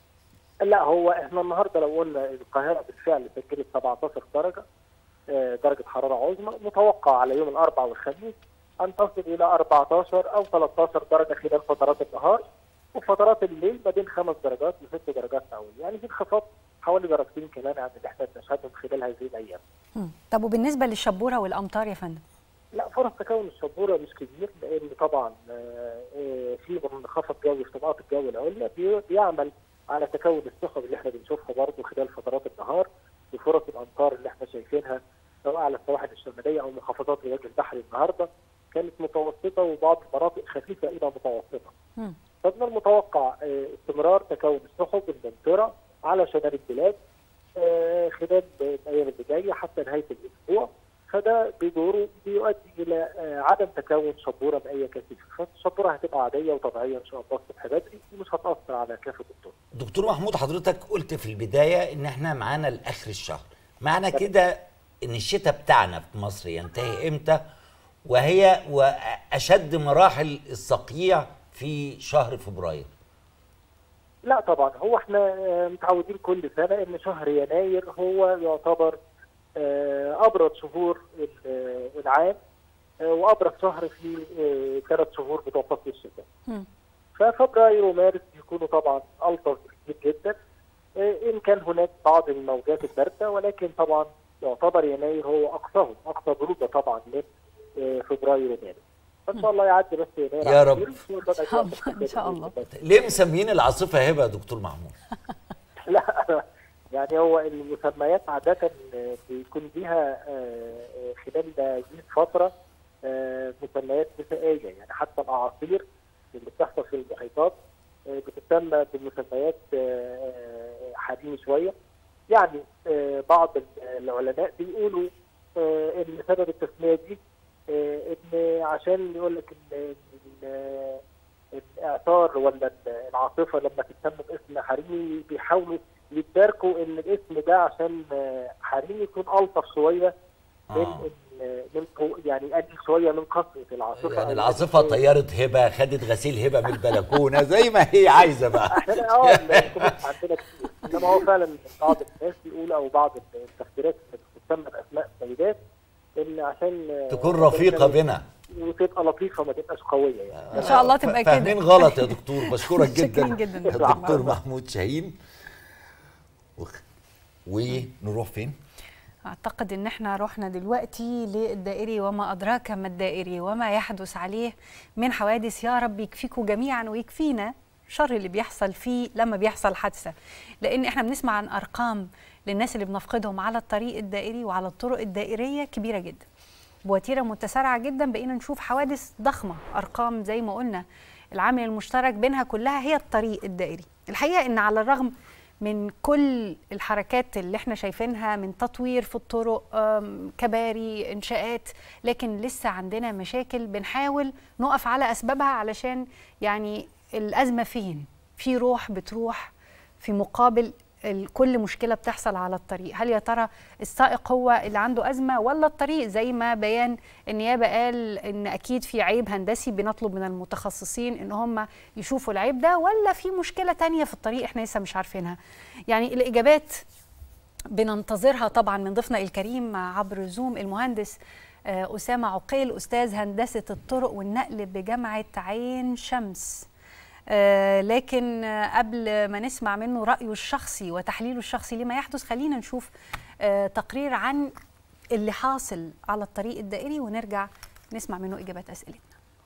لا هو احنا النهارده لو قلنا القاهره بالفعل سجلت 17 درجه آه، درجه حراره عظمى متوقع على يوم الاربعاء والخميس ان تصل الى 14 او 13 درجه خلال فترات النهار وفترات الليل ما بين 5 درجات ل 6 درجات مئويه يعني في انخفاض حوالي درجتين كمان عن اللي احنا بنشهدهم خلال هذه الايام. مم. طب وبالنسبه للشبوره والامطار يا فندم لا فرص تكون الشبوره مش كبير لان طبعا آه، آه، في منخفض جوي في طبقات الجو العليا بي- بيعمل على تكون السحب اللي احنا بنشوفها برضه خلال فترات النهار وفرص الامطار اللي احنا شايفينها سواء على السواحل الشماليه او منخفضات الوجه البحري النهارده كانت متوسطه وبعض المناطق خفيفه الى متوسطه. مم. فمن المتوقع آه، استمرار تكون السحب الممطره على شمال البلاد آه، خلال الايام اللي جايه حتى نهايه الاسبوع فده بدوره بيؤدي الى آه، عدم تكون شبوره مائيه كثيفه، فالشبوره هتبقى عاديه وطبيعيه ان شاء الله الصبح بدري ومش هتاثر على كافه الطرق. دكتور محمود حضرتك قلت في البدايه ان احنا معانا لاخر الشهر معنى كده ان الشتاء بتاعنا في مصر ينتهي امتى وهي واشد مراحل الصقيع في شهر فبراير لا طبعا هو احنا آه، متعودين كل سنه ان شهر يناير هو يعتبر آه، ابرد شهور ال- آه، العام آه، وابرد شهر في آه، ثلاث شهور بتوع فصل الشتاء. مم. ففبراير ومارس بيكونوا طبعا الطف كتير جدا آه، ان كان هناك بعض الموجات البارده ولكن طبعا يعتبر يناير هو اقصاهم اقصى بروده طبعا من آه، فبراير ومارس. فان شاء الله يعدي بس يناير يا على رب. خير، وإن شاء الله إن شاء الله، إن شاء الله. ليه مسميين العاصفه هبه يا دكتور محمود لا يعني هو المسميات عادة آه، بيكون ليها آه، آه، خلال هذه الفترة آه، مسميات نسائية يعني حتى الأعاصير اللي بتحصل في المحيطات آه، بتسمى بمسميات آه، آه، حديثة شوية يعني آه، بعض العلماء بيقولوا آه، ان سبب التسمية دي آه، ان عشان يقول لك ان إن- الاعصار ولا العاصفه لما تتسمى باسم حريمي بيحاولوا يتداركوا ان الاسم ده عشان آه، حريمي يكون الطف شويه من آه. من من قو- يعني يقلل شويه من قسوه العاصفه يعني أو العاصفه الاسم. طيرت هبه خدت غسيل هبه من البلكونه زي ما هي عايزه بقى احنا اه الكومنت عندنا كتير انما هو فعلا بعض الناس بيقول او بعض التفسيرات اللي بتسمى باسماء السيدات ان عشان آه، تكون رفيقه بنا وتبقى لطيفه ما تبقاش قويه يعني ان شاء الله تبقى كده فاهمين غلط يا دكتور بشكرك جدا شاكرين جدا يا دكتور دكتور محمود. محمود شاهين وخ- ونروح فين اعتقد ان احنا رحنا دلوقتي للدائري وما ادراك ما الدائري وما يحدث عليه من حوادث يا رب يكفيكم جميعا ويكفينا الشر اللي بيحصل فيه لما بيحصل حادثه لان احنا بنسمع عن ارقام للناس اللي بنفقدهم على الطريق الدائري وعلى الطرق الدائريه كبيره جدا بوتيره متسارعه جدا بقينا نشوف حوادث ضخمه ارقام زي ما قلنا العامل المشترك بينها كلها هي الطريق الدائري الحقيقه ان على الرغم من كل الحركات اللي احنا شايفينها من تطوير في الطرق أم، كباري انشاءات لكن لسه عندنا مشاكل بنحاول نقف على اسبابها علشان يعني الازمه فين في روح بتروح في مقابل ال- كل مشكله بتحصل على الطريق هل يا ترى السائق هو اللي عنده ازمه ولا الطريق زي ما بيان النيابه قال ان اكيد في عيب هندسي بنطلب من المتخصصين ان هم يشوفوا العيب ده ولا في مشكله تانية في الطريق احنا لسه مش عارفينها يعني الاجابات بننتظرها طبعا من ضيفنا الكريم عبر زوم المهندس آه، أسامة عقيل أستاذ هندسة الطرق والنقل بجامعة عين شمس آه، لكن آه، قبل ما نسمع منه رأيه الشخصي وتحليله الشخصي لما يحدث خلينا نشوف آه، تقرير عن اللي حاصل على الطريق الدائري ونرجع نسمع منه إجابات أسئلتنا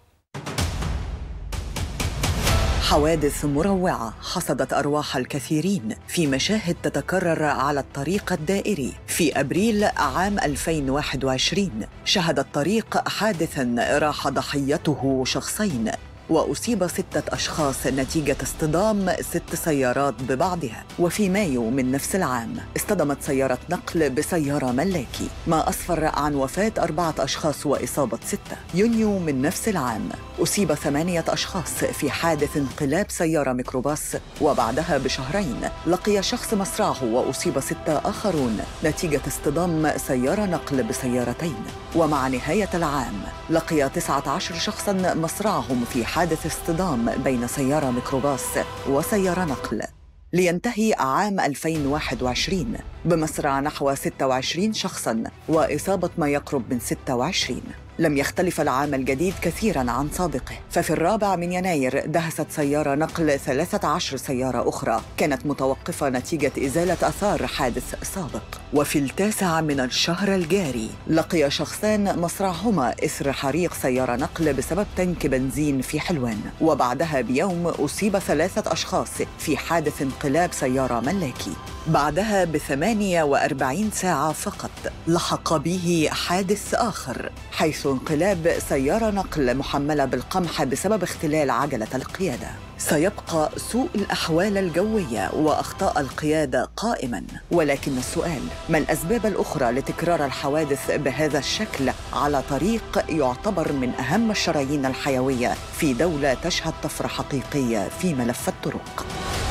حوادث مروعة حصدت أرواح الكثيرين في مشاهد تتكرر على الطريق الدائري في أبريل عام 2021 شهد الطريق حادثاً راح ضحيته شخصين وأصيب ستة أشخاص نتيجة اصطدام ست سيارات ببعضها وفي مايو من نفس العام اصطدمت سيارة نقل بسيارة ملاكي ما أسفر عن وفاة أربعة أشخاص وإصابة ستة يونيو من نفس العام أصيب ثمانية أشخاص في حادث انقلاب سيارة ميكروباص وبعدها بشهرين لقي شخص مصرعه وأصيب ستة آخرون نتيجة اصطدام سيارة نقل بسيارتين ومع نهاية العام لقي 19 شخصاً مصرعهم في حادث اصطدام بين سيارة ميكروباص وسيارة نقل لينتهي عام 2021 بمصرع نحو 26 شخصاً وإصابة ما يقرب من 26 لم يختلف العام الجديد كثيرا عن سابقه ففي الرابع من يناير دهست سيارة نقل 13 سيارة أخرى كانت متوقفة نتيجة إزالة أثار حادث سابق وفي التاسع من الشهر الجاري لقي شخصان مصرعهما إثر حريق سيارة نقل بسبب تنك بنزين في حلوان وبعدها بيوم أصيب ثلاثة أشخاص في حادث انقلاب سيارة ملاكي بعدها ب 48 ساعة فقط لحق به حادث آخر حيث انقلاب سيارة نقل محملة بالقمح بسبب اختلال عجلة القيادة سيبقى سوء الأحوال الجوية وأخطاء القيادة قائما ولكن السؤال ما الأسباب الأخرى لتكرار الحوادث بهذا الشكل على طريق يعتبر من أهم الشرايين الحيوية في دولة تشهد طفرة حقيقية في ملف الطرق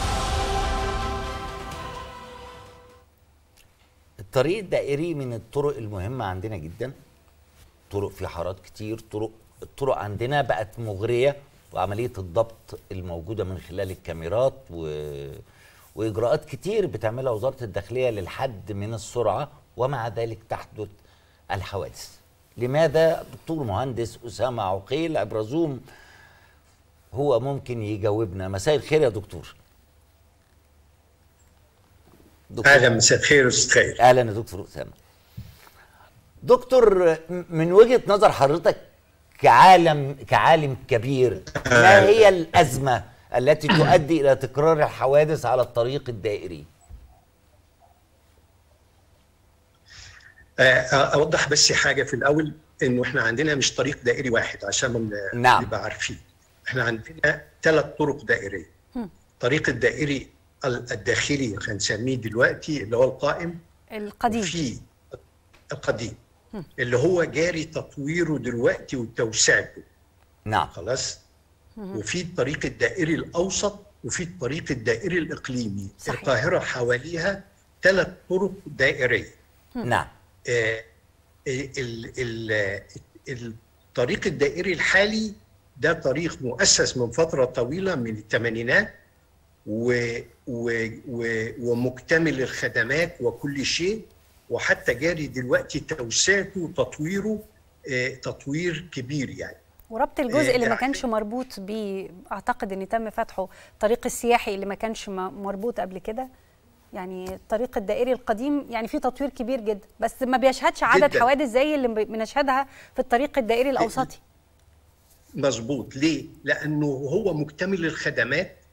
الطريق الدائري من الطرق المهمة عندنا جدا طرق في حارات كتير طرق الطرق عندنا بقت مغرية وعملية الضبط الموجودة من خلال الكاميرات و... وإجراءات كتير بتعملها وزارة الداخلية للحد من السرعة ومع ذلك تحدث الحوادث لماذا دكتور مهندس أسامة عقيل عبر زوم هو ممكن يجاوبنا مساء الخير يا دكتور دكتور. اهلا مساء الخير استاذ خير اهلا يا دكتور اسامه دكتور من وجهه نظر حضرتك كعالم كعالم كبير ما هي الازمه التي تؤدي الى تكرار الحوادث على الطريق الدائري اوضح بس حاجه في الاول انه احنا عندنا مش طريق دائري واحد عشان نعم. نبقى عارفين احنا عندنا ثلاث طرق دائريه الطريق الدائري الداخلي هنسميه دلوقتي اللي هو القائم القديم في القديم اللي هو جاري تطويره دلوقتي وتوسعته نعم خلاص وفي الطريق الدائري الاوسط وفي الطريق الدائري الاقليمي صحيح. القاهره حواليها ثلاث طرق دائريه نعم آه ال ال الطريق الدائري الحالي ده طريق مؤسس من فتره طويله من الثمانينات و و و ومكتمل الخدمات وكل شيء وحتى جاري دلوقتي توسعته وتطويره آه تطوير كبير يعني وربط الجزء اللي ما آه، كانش مربوط بيه اعتقد ان تم فتحه الطريق السياحي اللي ما كانش م- مربوط قبل كده يعني الطريق الدائري القديم يعني فيه تطوير كبير جدا بس ما بيشهدش عدد جداً. حوادث زي اللي ب- بنشهدها في الطريق الدائري الاوسطي مظبوط ليه؟ لانه هو مكتمل الخدمات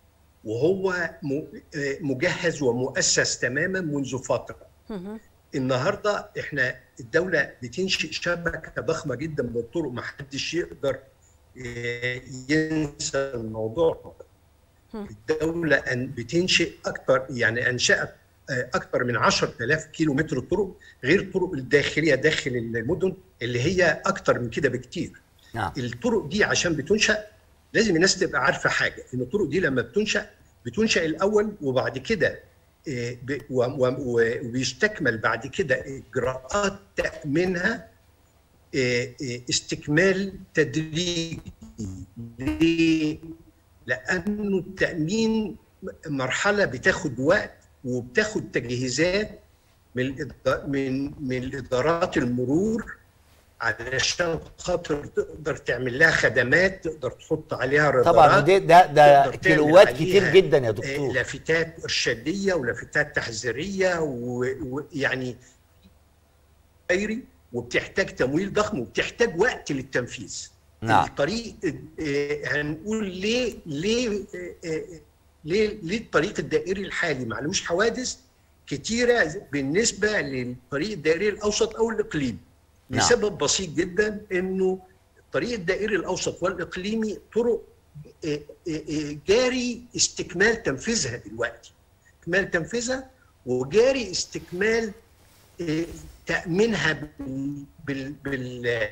وهو م- آه، مجهز ومؤسس تماما منذ فتره النهارده احنا الدوله بتنشئ شبكه ضخمه جدا من الطرق ما حدش يقدر آه، ينسى الموضوع الدوله أن بتنشئ اكثر يعني انشات آه، اكثر من 10000 كيلو متر طرق غير الطرق الداخليه داخل المدن اللي هي اكثر من كده بكتير نعم الطرق دي عشان بتنشا لازم الناس تبقى عارفه حاجه ان الطرق دي لما بتنشا بتنشا الاول وبعد كده آه، ب- و- و- و- وبيستكمل بعد كده اجراءات تامينها آه، آه، استكمال تدريجي ليه؟ لانه التامين مرحله بتاخد وقت وبتاخد تجهيزات من الإد- من من الادارات المرور علشان خاطر تقدر تعمل لها خدمات تقدر تحط عليها رادارات طبعا وده ده ده تقدر تعمل كيلوات عليها، كتير جدا يا آه، دكتور لافتات ارشاديه ولافتات تحذيريه و- ويعني خيري وبتحتاج تمويل ضخم وبتحتاج وقت للتنفيذ نعم. الطريق آه، هنقول ليه ليه آه، آه، ليه ليه الطريق الدائري الحالي معلوش حوادث كتيره بالنسبه للطريق الدائري الاوسط او الاقليمي نعم. لسبب بسيط جدا انه الطريق الدائري الاوسط والاقليمي طرق آه، آه، آه، جاري استكمال تنفيذها دلوقتي استكمال تنفيذها وجاري استكمال آه، تامينها بال بال بال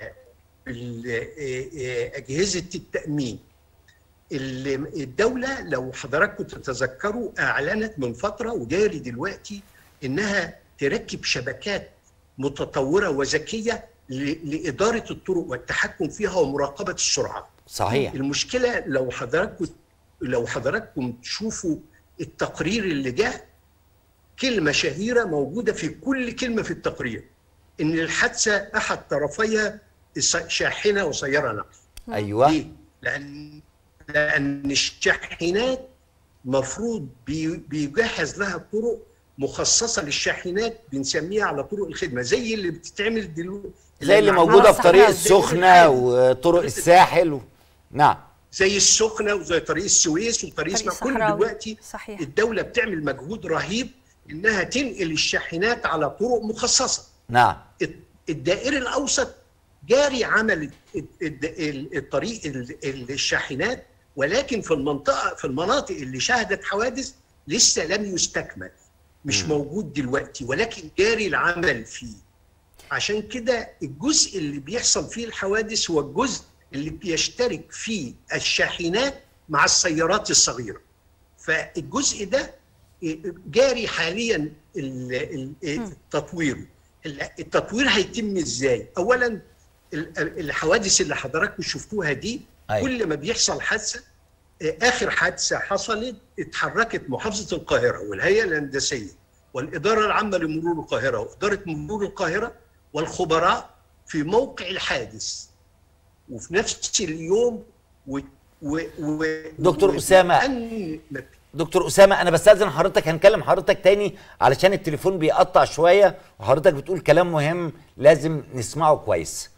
بالأجهزة التأمين اللي الدولة لو حضراتكم تتذكروا أعلنت من فترة وجاري دلوقتي إنها تركب شبكات متطورة وذكية ل- لإدارة الطرق والتحكم فيها ومراقبة السرعات صحيح المشكلة لو حضراتكم لو حضراتكم تشوفوا التقرير اللي جه كلمة شهيرة موجودة في كل كلمة في التقرير إن الحادثة أحد طرفيها الس- شاحنة وسيارة نقل ايوه ليه؟ لأن لأن الشاحنات مفروض بي- بيجهز لها طرق مخصصة للشاحنات بنسميها على طرق الخدمة زي اللي بتتعمل دلوقتي زي اللي موجوده في طريق السخنه وطرق الساحل و... نعم زي السخنه وزي طريق السويس وطريق طريق اسمها كل الصحراوي. دلوقتي صحيح الدوله بتعمل مجهود رهيب انها تنقل الشاحنات على طرق مخصصه نعم الدائري الاوسط جاري عمل الد- الد- الطريق ال- الشاحنات ولكن في المنطقه في المناطق اللي شهدت حوادث لسه لم يستكمل مش موجود دلوقتي ولكن جاري العمل فيه عشان كده الجزء اللي بيحصل فيه الحوادث هو الجزء اللي بيشترك فيه الشاحنات مع السيارات الصغيره فالجزء ده جاري حاليا ال- ال- تطويره التطوير هيتم ازاي اولا ال- الحوادث اللي حضراتكم شفتوها دي أيوة. كل ما بيحصل حادثه اخر حادثه حصلت اتحركت محافظه القاهره والهيئه الهندسيه والاداره العامه لمرور القاهره واداره مرور القاهره والخبراء في موقع الحادث وفي نفس اليوم و و و دكتور و- أسامة. أن- دكتور اسامه انا بستاذن حضرتك هنكلم حضرتك تاني علشان التليفون بيقطع شويه وحضرتك بتقول كلام مهم لازم نسمعه كويس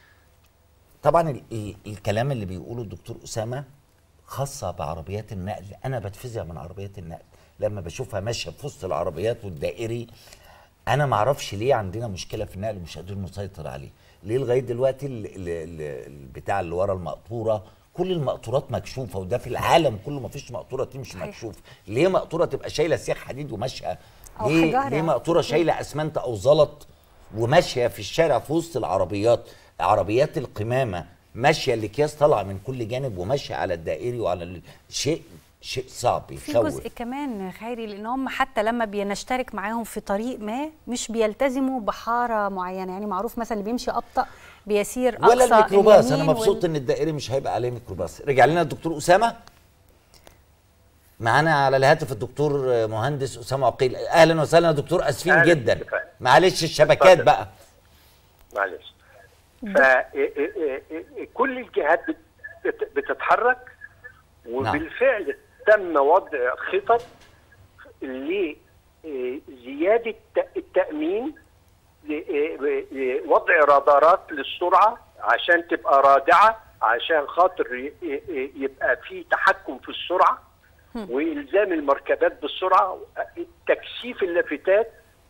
طبعا ال ال الكلام اللي بيقوله الدكتور اسامه خاصه بعربيات النقل انا بتفزع من عربيات النقل لما بشوفها ماشيه في وسط العربيات والدائري انا ما اعرفش ليه عندنا مشكله في النقل مش قادرين نسيطر عليه ليه لغايه دلوقتي ال- ال- ال- البتاع اللي ورا المقطوره كل المقطورات مكشوفه وده في العالم كله ما فيش مقطوره تمشي صحيح. مكشوف ليه مقطوره تبقى شايله سياخ حديد وماشيه أو ليه حجارة. ليه مقطوره شايله اسمنت او زلط وماشيه في الشارع في وسط العربيات عربيات القمامه ماشيه الاكياس طالعه من كل جانب وماشيه على الدائري وعلى ال- شيء شيء صعب في يخوف جزء كمان خيري لان هم حتى لما بنشترك معاهم في طريق ما مش بيلتزموا بحاره معينه يعني معروف مثلا اللي بيمشي ابطا بيسير اقصى ولا الميكروباص انا اليمين مبسوط وال- ان الدائري مش هيبقى عليه ميكروباص رجع لنا الدكتور اسامه معانا على الهاتف الدكتور مهندس اسامه عقيل اهلا وسهلا يا دكتور اسفين أهلاً جدا بك. معلش الشبكات اتفضل. بقى معلش فكل الجهات بت- بت- بتتحرك وبالفعل تم وضع خطط لزيادة التأمين لوضع رادارات للسرعة عشان تبقى رادعة عشان خاطر ي- ي- يبقى في تحكم في السرعة والزام المركبات بالسرعه تكثيف اللافتات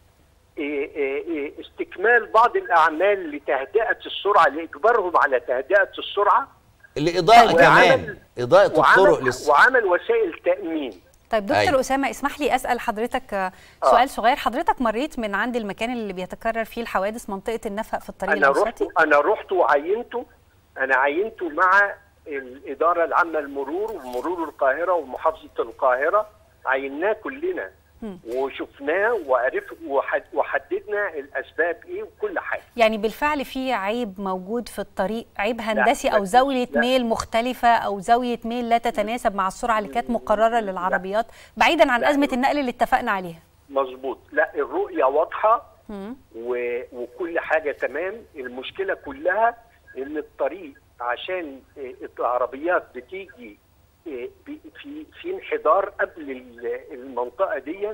إيه إيه إيه استكمال بعض الاعمال لتهدئه السرعه لاجبارهم على تهدئه السرعه الاضاءه كمان اضاءه الطرق وعمل, لسه وعمل وسائل تامين طيب دكتور أيوة. اسامه اسمح لي اسال حضرتك آه، سؤال صغير حضرتك مريت من عند المكان اللي بيتكرر فيه الحوادث منطقه النفق في الطريق انا رحت الأوسطي انا رحت وعينته انا عينته مع الاداره العامه للمرور ومرور القاهره ومحافظه القاهره عيناه كلنا مم. وشفناه وعرف وحد وحددنا الاسباب ايه وكل حاجه يعني بالفعل في عيب موجود في الطريق عيب هندسي لا، او زاويه لا. ميل مختلفه او زاويه ميل لا تتناسب مع السرعه اللي كانت مقرره للعربيات بعيدا عن ازمه النقل اللي اتفقنا عليها مظبوط لا الرؤيه واضحه مم. و... وكل حاجه تمام المشكله كلها ان الطريق عشان آه، العربيات بتيجي آه، ب- في في انحدار قبل ال- المنطقه دي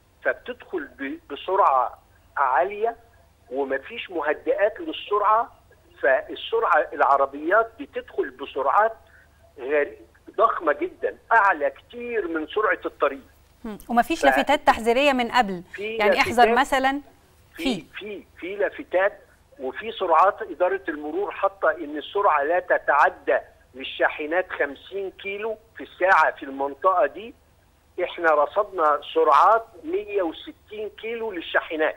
فبتدخل ب- بسرعه عاليه ومفيش مهدئات للسرعه فالسرعه العربيات بتدخل بسرعات غير ضخمه جدا اعلى كتير من سرعه الطريق مم. ومفيش ف- لافتات تحذيريه من قبل في يعني احذر لافتات- مثلا في في في لافتات وفي سرعات اداره المرور حاطه ان السرعه لا تتعدى للشاحنات 50 كيلو في الساعه في المنطقه دي احنا رصدنا سرعات 160 كيلو للشاحنات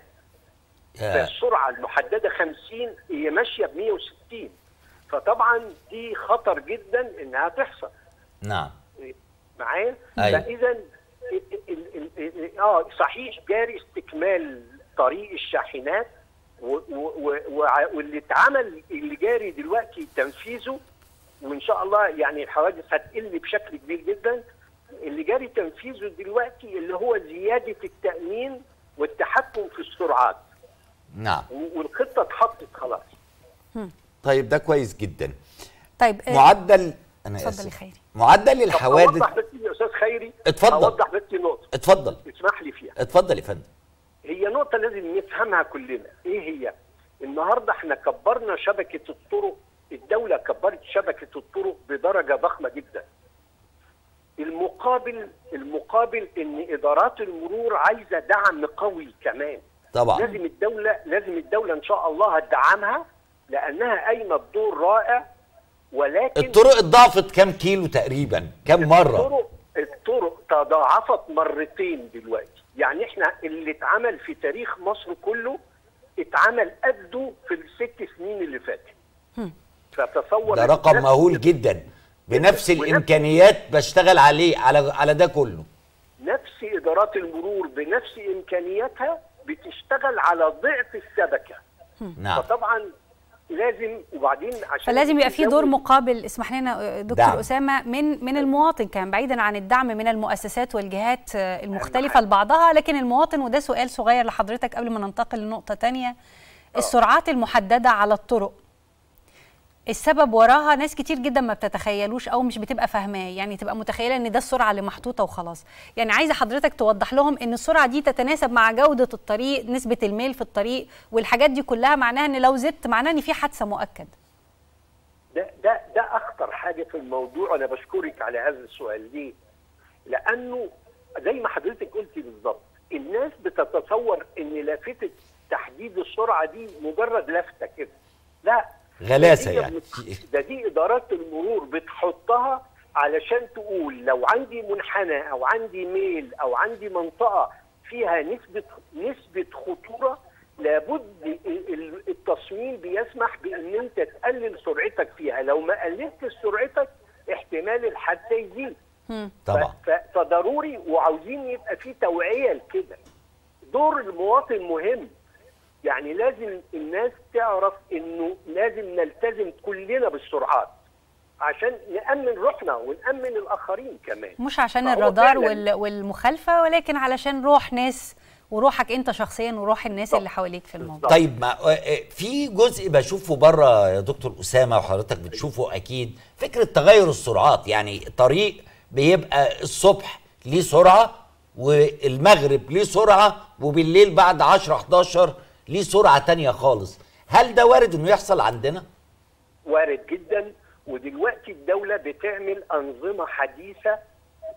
يا. فالسرعه المحدده 50 هي ماشيه ب 160 فطبعا دي خطر جدا انها تحصل نعم معايا أيوة. فاذا ال- ال- ال- اه صحيح جاري استكمال طريق الشاحنات و- و- و- وع- واللي اتعمل اللي جاري دلوقتي تنفيذه وان شاء الله يعني الحوادث هتقل بشكل كبير جدا اللي جاري تنفيذه دلوقتي اللي هو زياده التامين والتحكم في السرعات نعم و- والخطه اتحطت خلاص طيب ده كويس جدا طيب آه، معدل انا اتفضل اسف يا خيري معدل الحوادث اوضح بس يا استاذ خيري اتفضل. اوضح بس نقطه اتفضل اسمح لي فيها اتفضل يا فندم هي نقطة لازم نفهمها كلنا، إيه هي؟ النهاردة إحنا كبرنا شبكة الطرق، الدولة كبرت شبكة الطرق بدرجة ضخمة جدا. المقابل المقابل إن إدارات المرور عايزة دعم قوي كمان. طبعا لازم الدولة لازم الدولة إن شاء الله هتدعمها لأنها قايمة بدور رائع ولكن الطرق اتضاعفت كام كيلو تقريبا كام مره الطرق الطرق تضاعفت مرتين دلوقتي يعني احنا اللي اتعمل في تاريخ مصر كله اتعمل قده في الست سنين اللي فاتت فتصور ده رقم نفس- مهول جدا بنفس ونفس- الامكانيات بشتغل عليه على على ده كله نفس ادارات المرور بنفس امكانياتها بتشتغل على ضعف الشبكه نعم فطبعا لازم وبعدين عشان فلازم يبقى في دور تزود- مقابل اسمح لنا آه، دكتور دعم. اسامه من من المواطن كان بعيدا عن الدعم من المؤسسات والجهات آه، المختلفه لبعضها لكن المواطن وده سؤال صغير لحضرتك قبل ما ننتقل لنقطه تانية السرعات المحدده على الطرق السبب وراها ناس كتير جدا ما بتتخيلوش او مش بتبقى فاهماه يعني تبقى متخيله ان ده السرعه اللي محطوطه وخلاص يعني عايزه حضرتك توضح لهم ان السرعه دي تتناسب مع جوده الطريق نسبه الميل في الطريق والحاجات دي كلها معناها ان لو زدت معناها ان في حادثه مؤكد ده ده ده اخطر حاجه في الموضوع وانا بشكرك على هذا السؤال ليه؟ لانه زي ما حضرتك قلتي بالظبط الناس بتتصور ان لافته تحديد السرعه دي مجرد لفته كده لا غلاسه ده دي يعني بت- ده دي ادارات المرور بتحطها علشان تقول لو عندي منحنى او عندي ميل او عندي منطقه فيها نسبه نسبه خطوره لابد ال- ال- التصميم بيسمح بان انت تقلل سرعتك فيها لو ما قللت سرعتك احتمال الحادثه يزيد طبعا ف- ف- فضروري وعاوزين يبقى في توعيه لكده دور المواطن مهم يعني لازم الناس تعرف انه لازم نلتزم كلنا بالسرعات عشان نامن روحنا ونامن الاخرين كمان مش عشان فهو الرادار فعلاً وال- والمخالفه ولكن علشان روح ناس وروحك انت شخصيا وروح الناس اللي حواليك في الموضوع طيب ما آه، آه، في جزء بشوفه بره يا دكتور اسامه وحضرتك بتشوفه اكيد فكره تغير السرعات يعني طريق بيبقى الصبح ليه سرعه والمغرب ليه سرعه وبالليل بعد 10 11 ليه سرعه تانية خالص هل ده وارد انه يحصل عندنا وارد جدا ودلوقتي الدوله بتعمل انظمه حديثه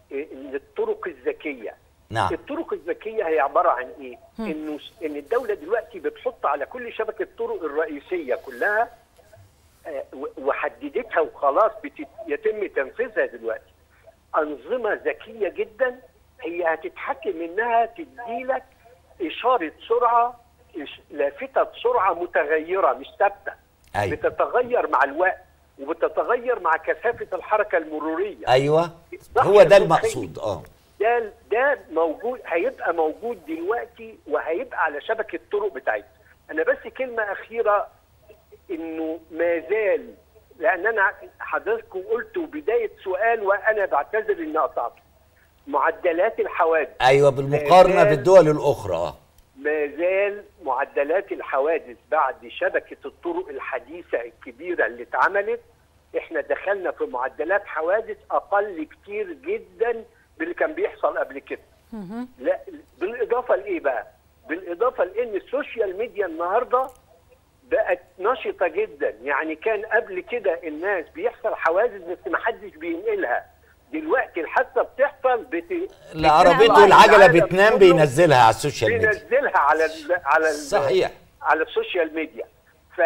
للطرق الذكيه نعم. الطرق الذكيه هي عباره عن ايه هم. انه ان الدوله دلوقتي بتحط على كل شبكه الطرق الرئيسيه كلها آه، و- وحددتها وخلاص بت- يتم تنفيذها دلوقتي انظمه ذكيه جدا هي هتتحكم انها تديلك اشاره سرعه إش- لافته سرعه متغيره مش ثابته أيوة. بتتغير مع الوقت وبتتغير مع كثافه الحركه المروريه ايوه صح هو يا ده أستاذ المقصود اه ده ده موجود هيبقى موجود دلوقتي وهيبقى على شبكه الطرق بتاعتنا انا بس كلمه اخيره انه ما زال لان انا حضراتكم قلتوا بدايه سؤال وانا بعتذر اني قطعته معدلات الحوادث ايوه بالمقارنه ما زال- بالدول الاخرى اه ما زال معدلات الحوادث بعد شبكه الطرق الحديثه الكبيره اللي اتعملت احنا دخلنا في معدلات حوادث اقل كتير جدا باللي كان بيحصل قبل كده لا بالاضافه لايه بقى؟ بالاضافه لان السوشيال ميديا النهارده بقت نشطه جدا يعني كان قبل كده الناس بيحصل حوادث بس ما حدش بينقلها دلوقتي الحادثه بتحصل بت... لا عربيته بتنزل العجله العالم بتنام كله، بينزلها على السوشيال ميديا بينزلها على ال على ال صحيح. على السوشيال ميديا ف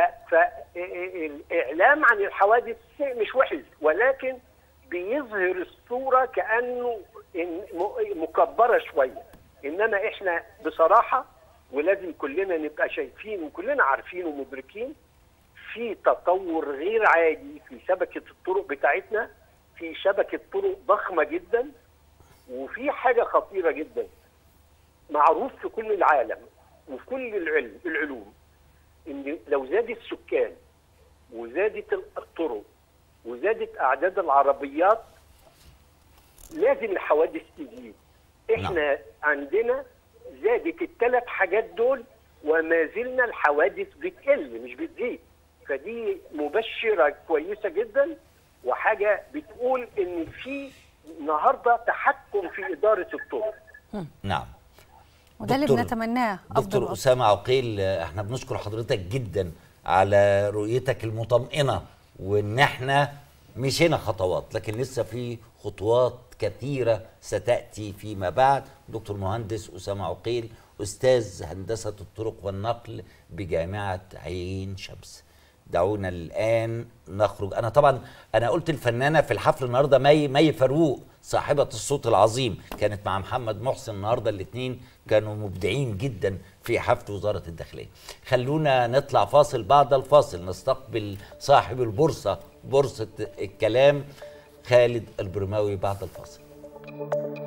فالاعلام عن الحوادث شيء مش وحش ولكن بيظهر الصوره كانه إن- م- مكبره شويه انما احنا بصراحه ولازم كلنا نبقى شايفين وكلنا عارفين ومدركين في تطور غير عادي في شبكه الطرق بتاعتنا في شبكه طرق ضخمه جدا وفي حاجه خطيره جدا معروف في كل العالم وفي كل العلم العلوم ان لو زاد السكان وزادت الطرق وزادت اعداد العربيات لازم الحوادث تزيد احنا عندنا زادت الثلاث حاجات دول وما زلنا الحوادث بتقل مش بتزيد فدي مبشره كويسه جدا وحاجه بتقول ان في النهارده تحكم في اداره الطرق نعم وده اللي دكتور- بنتمناه افضل دكتور وأفضل. اسامه عقيل آه، احنا بنشكر حضرتك جدا على رؤيتك المطمئنه وان احنا مشينا خطوات لكن لسه في خطوات كثيره ستاتي فيما بعد دكتور مهندس اسامه عقيل استاذ هندسه الطرق والنقل بجامعه عين شمس دعونا الان نخرج انا طبعا انا قلت الفنانه في الحفل النهارده مي مي فاروق صاحبه الصوت العظيم كانت مع محمد محسن النهارده الاثنين كانوا مبدعين جدا في حفل وزاره الداخليه خلونا نطلع فاصل بعد الفاصل نستقبل صاحب البورصه بورصه الكلام خالد البرماوي بعد الفاصل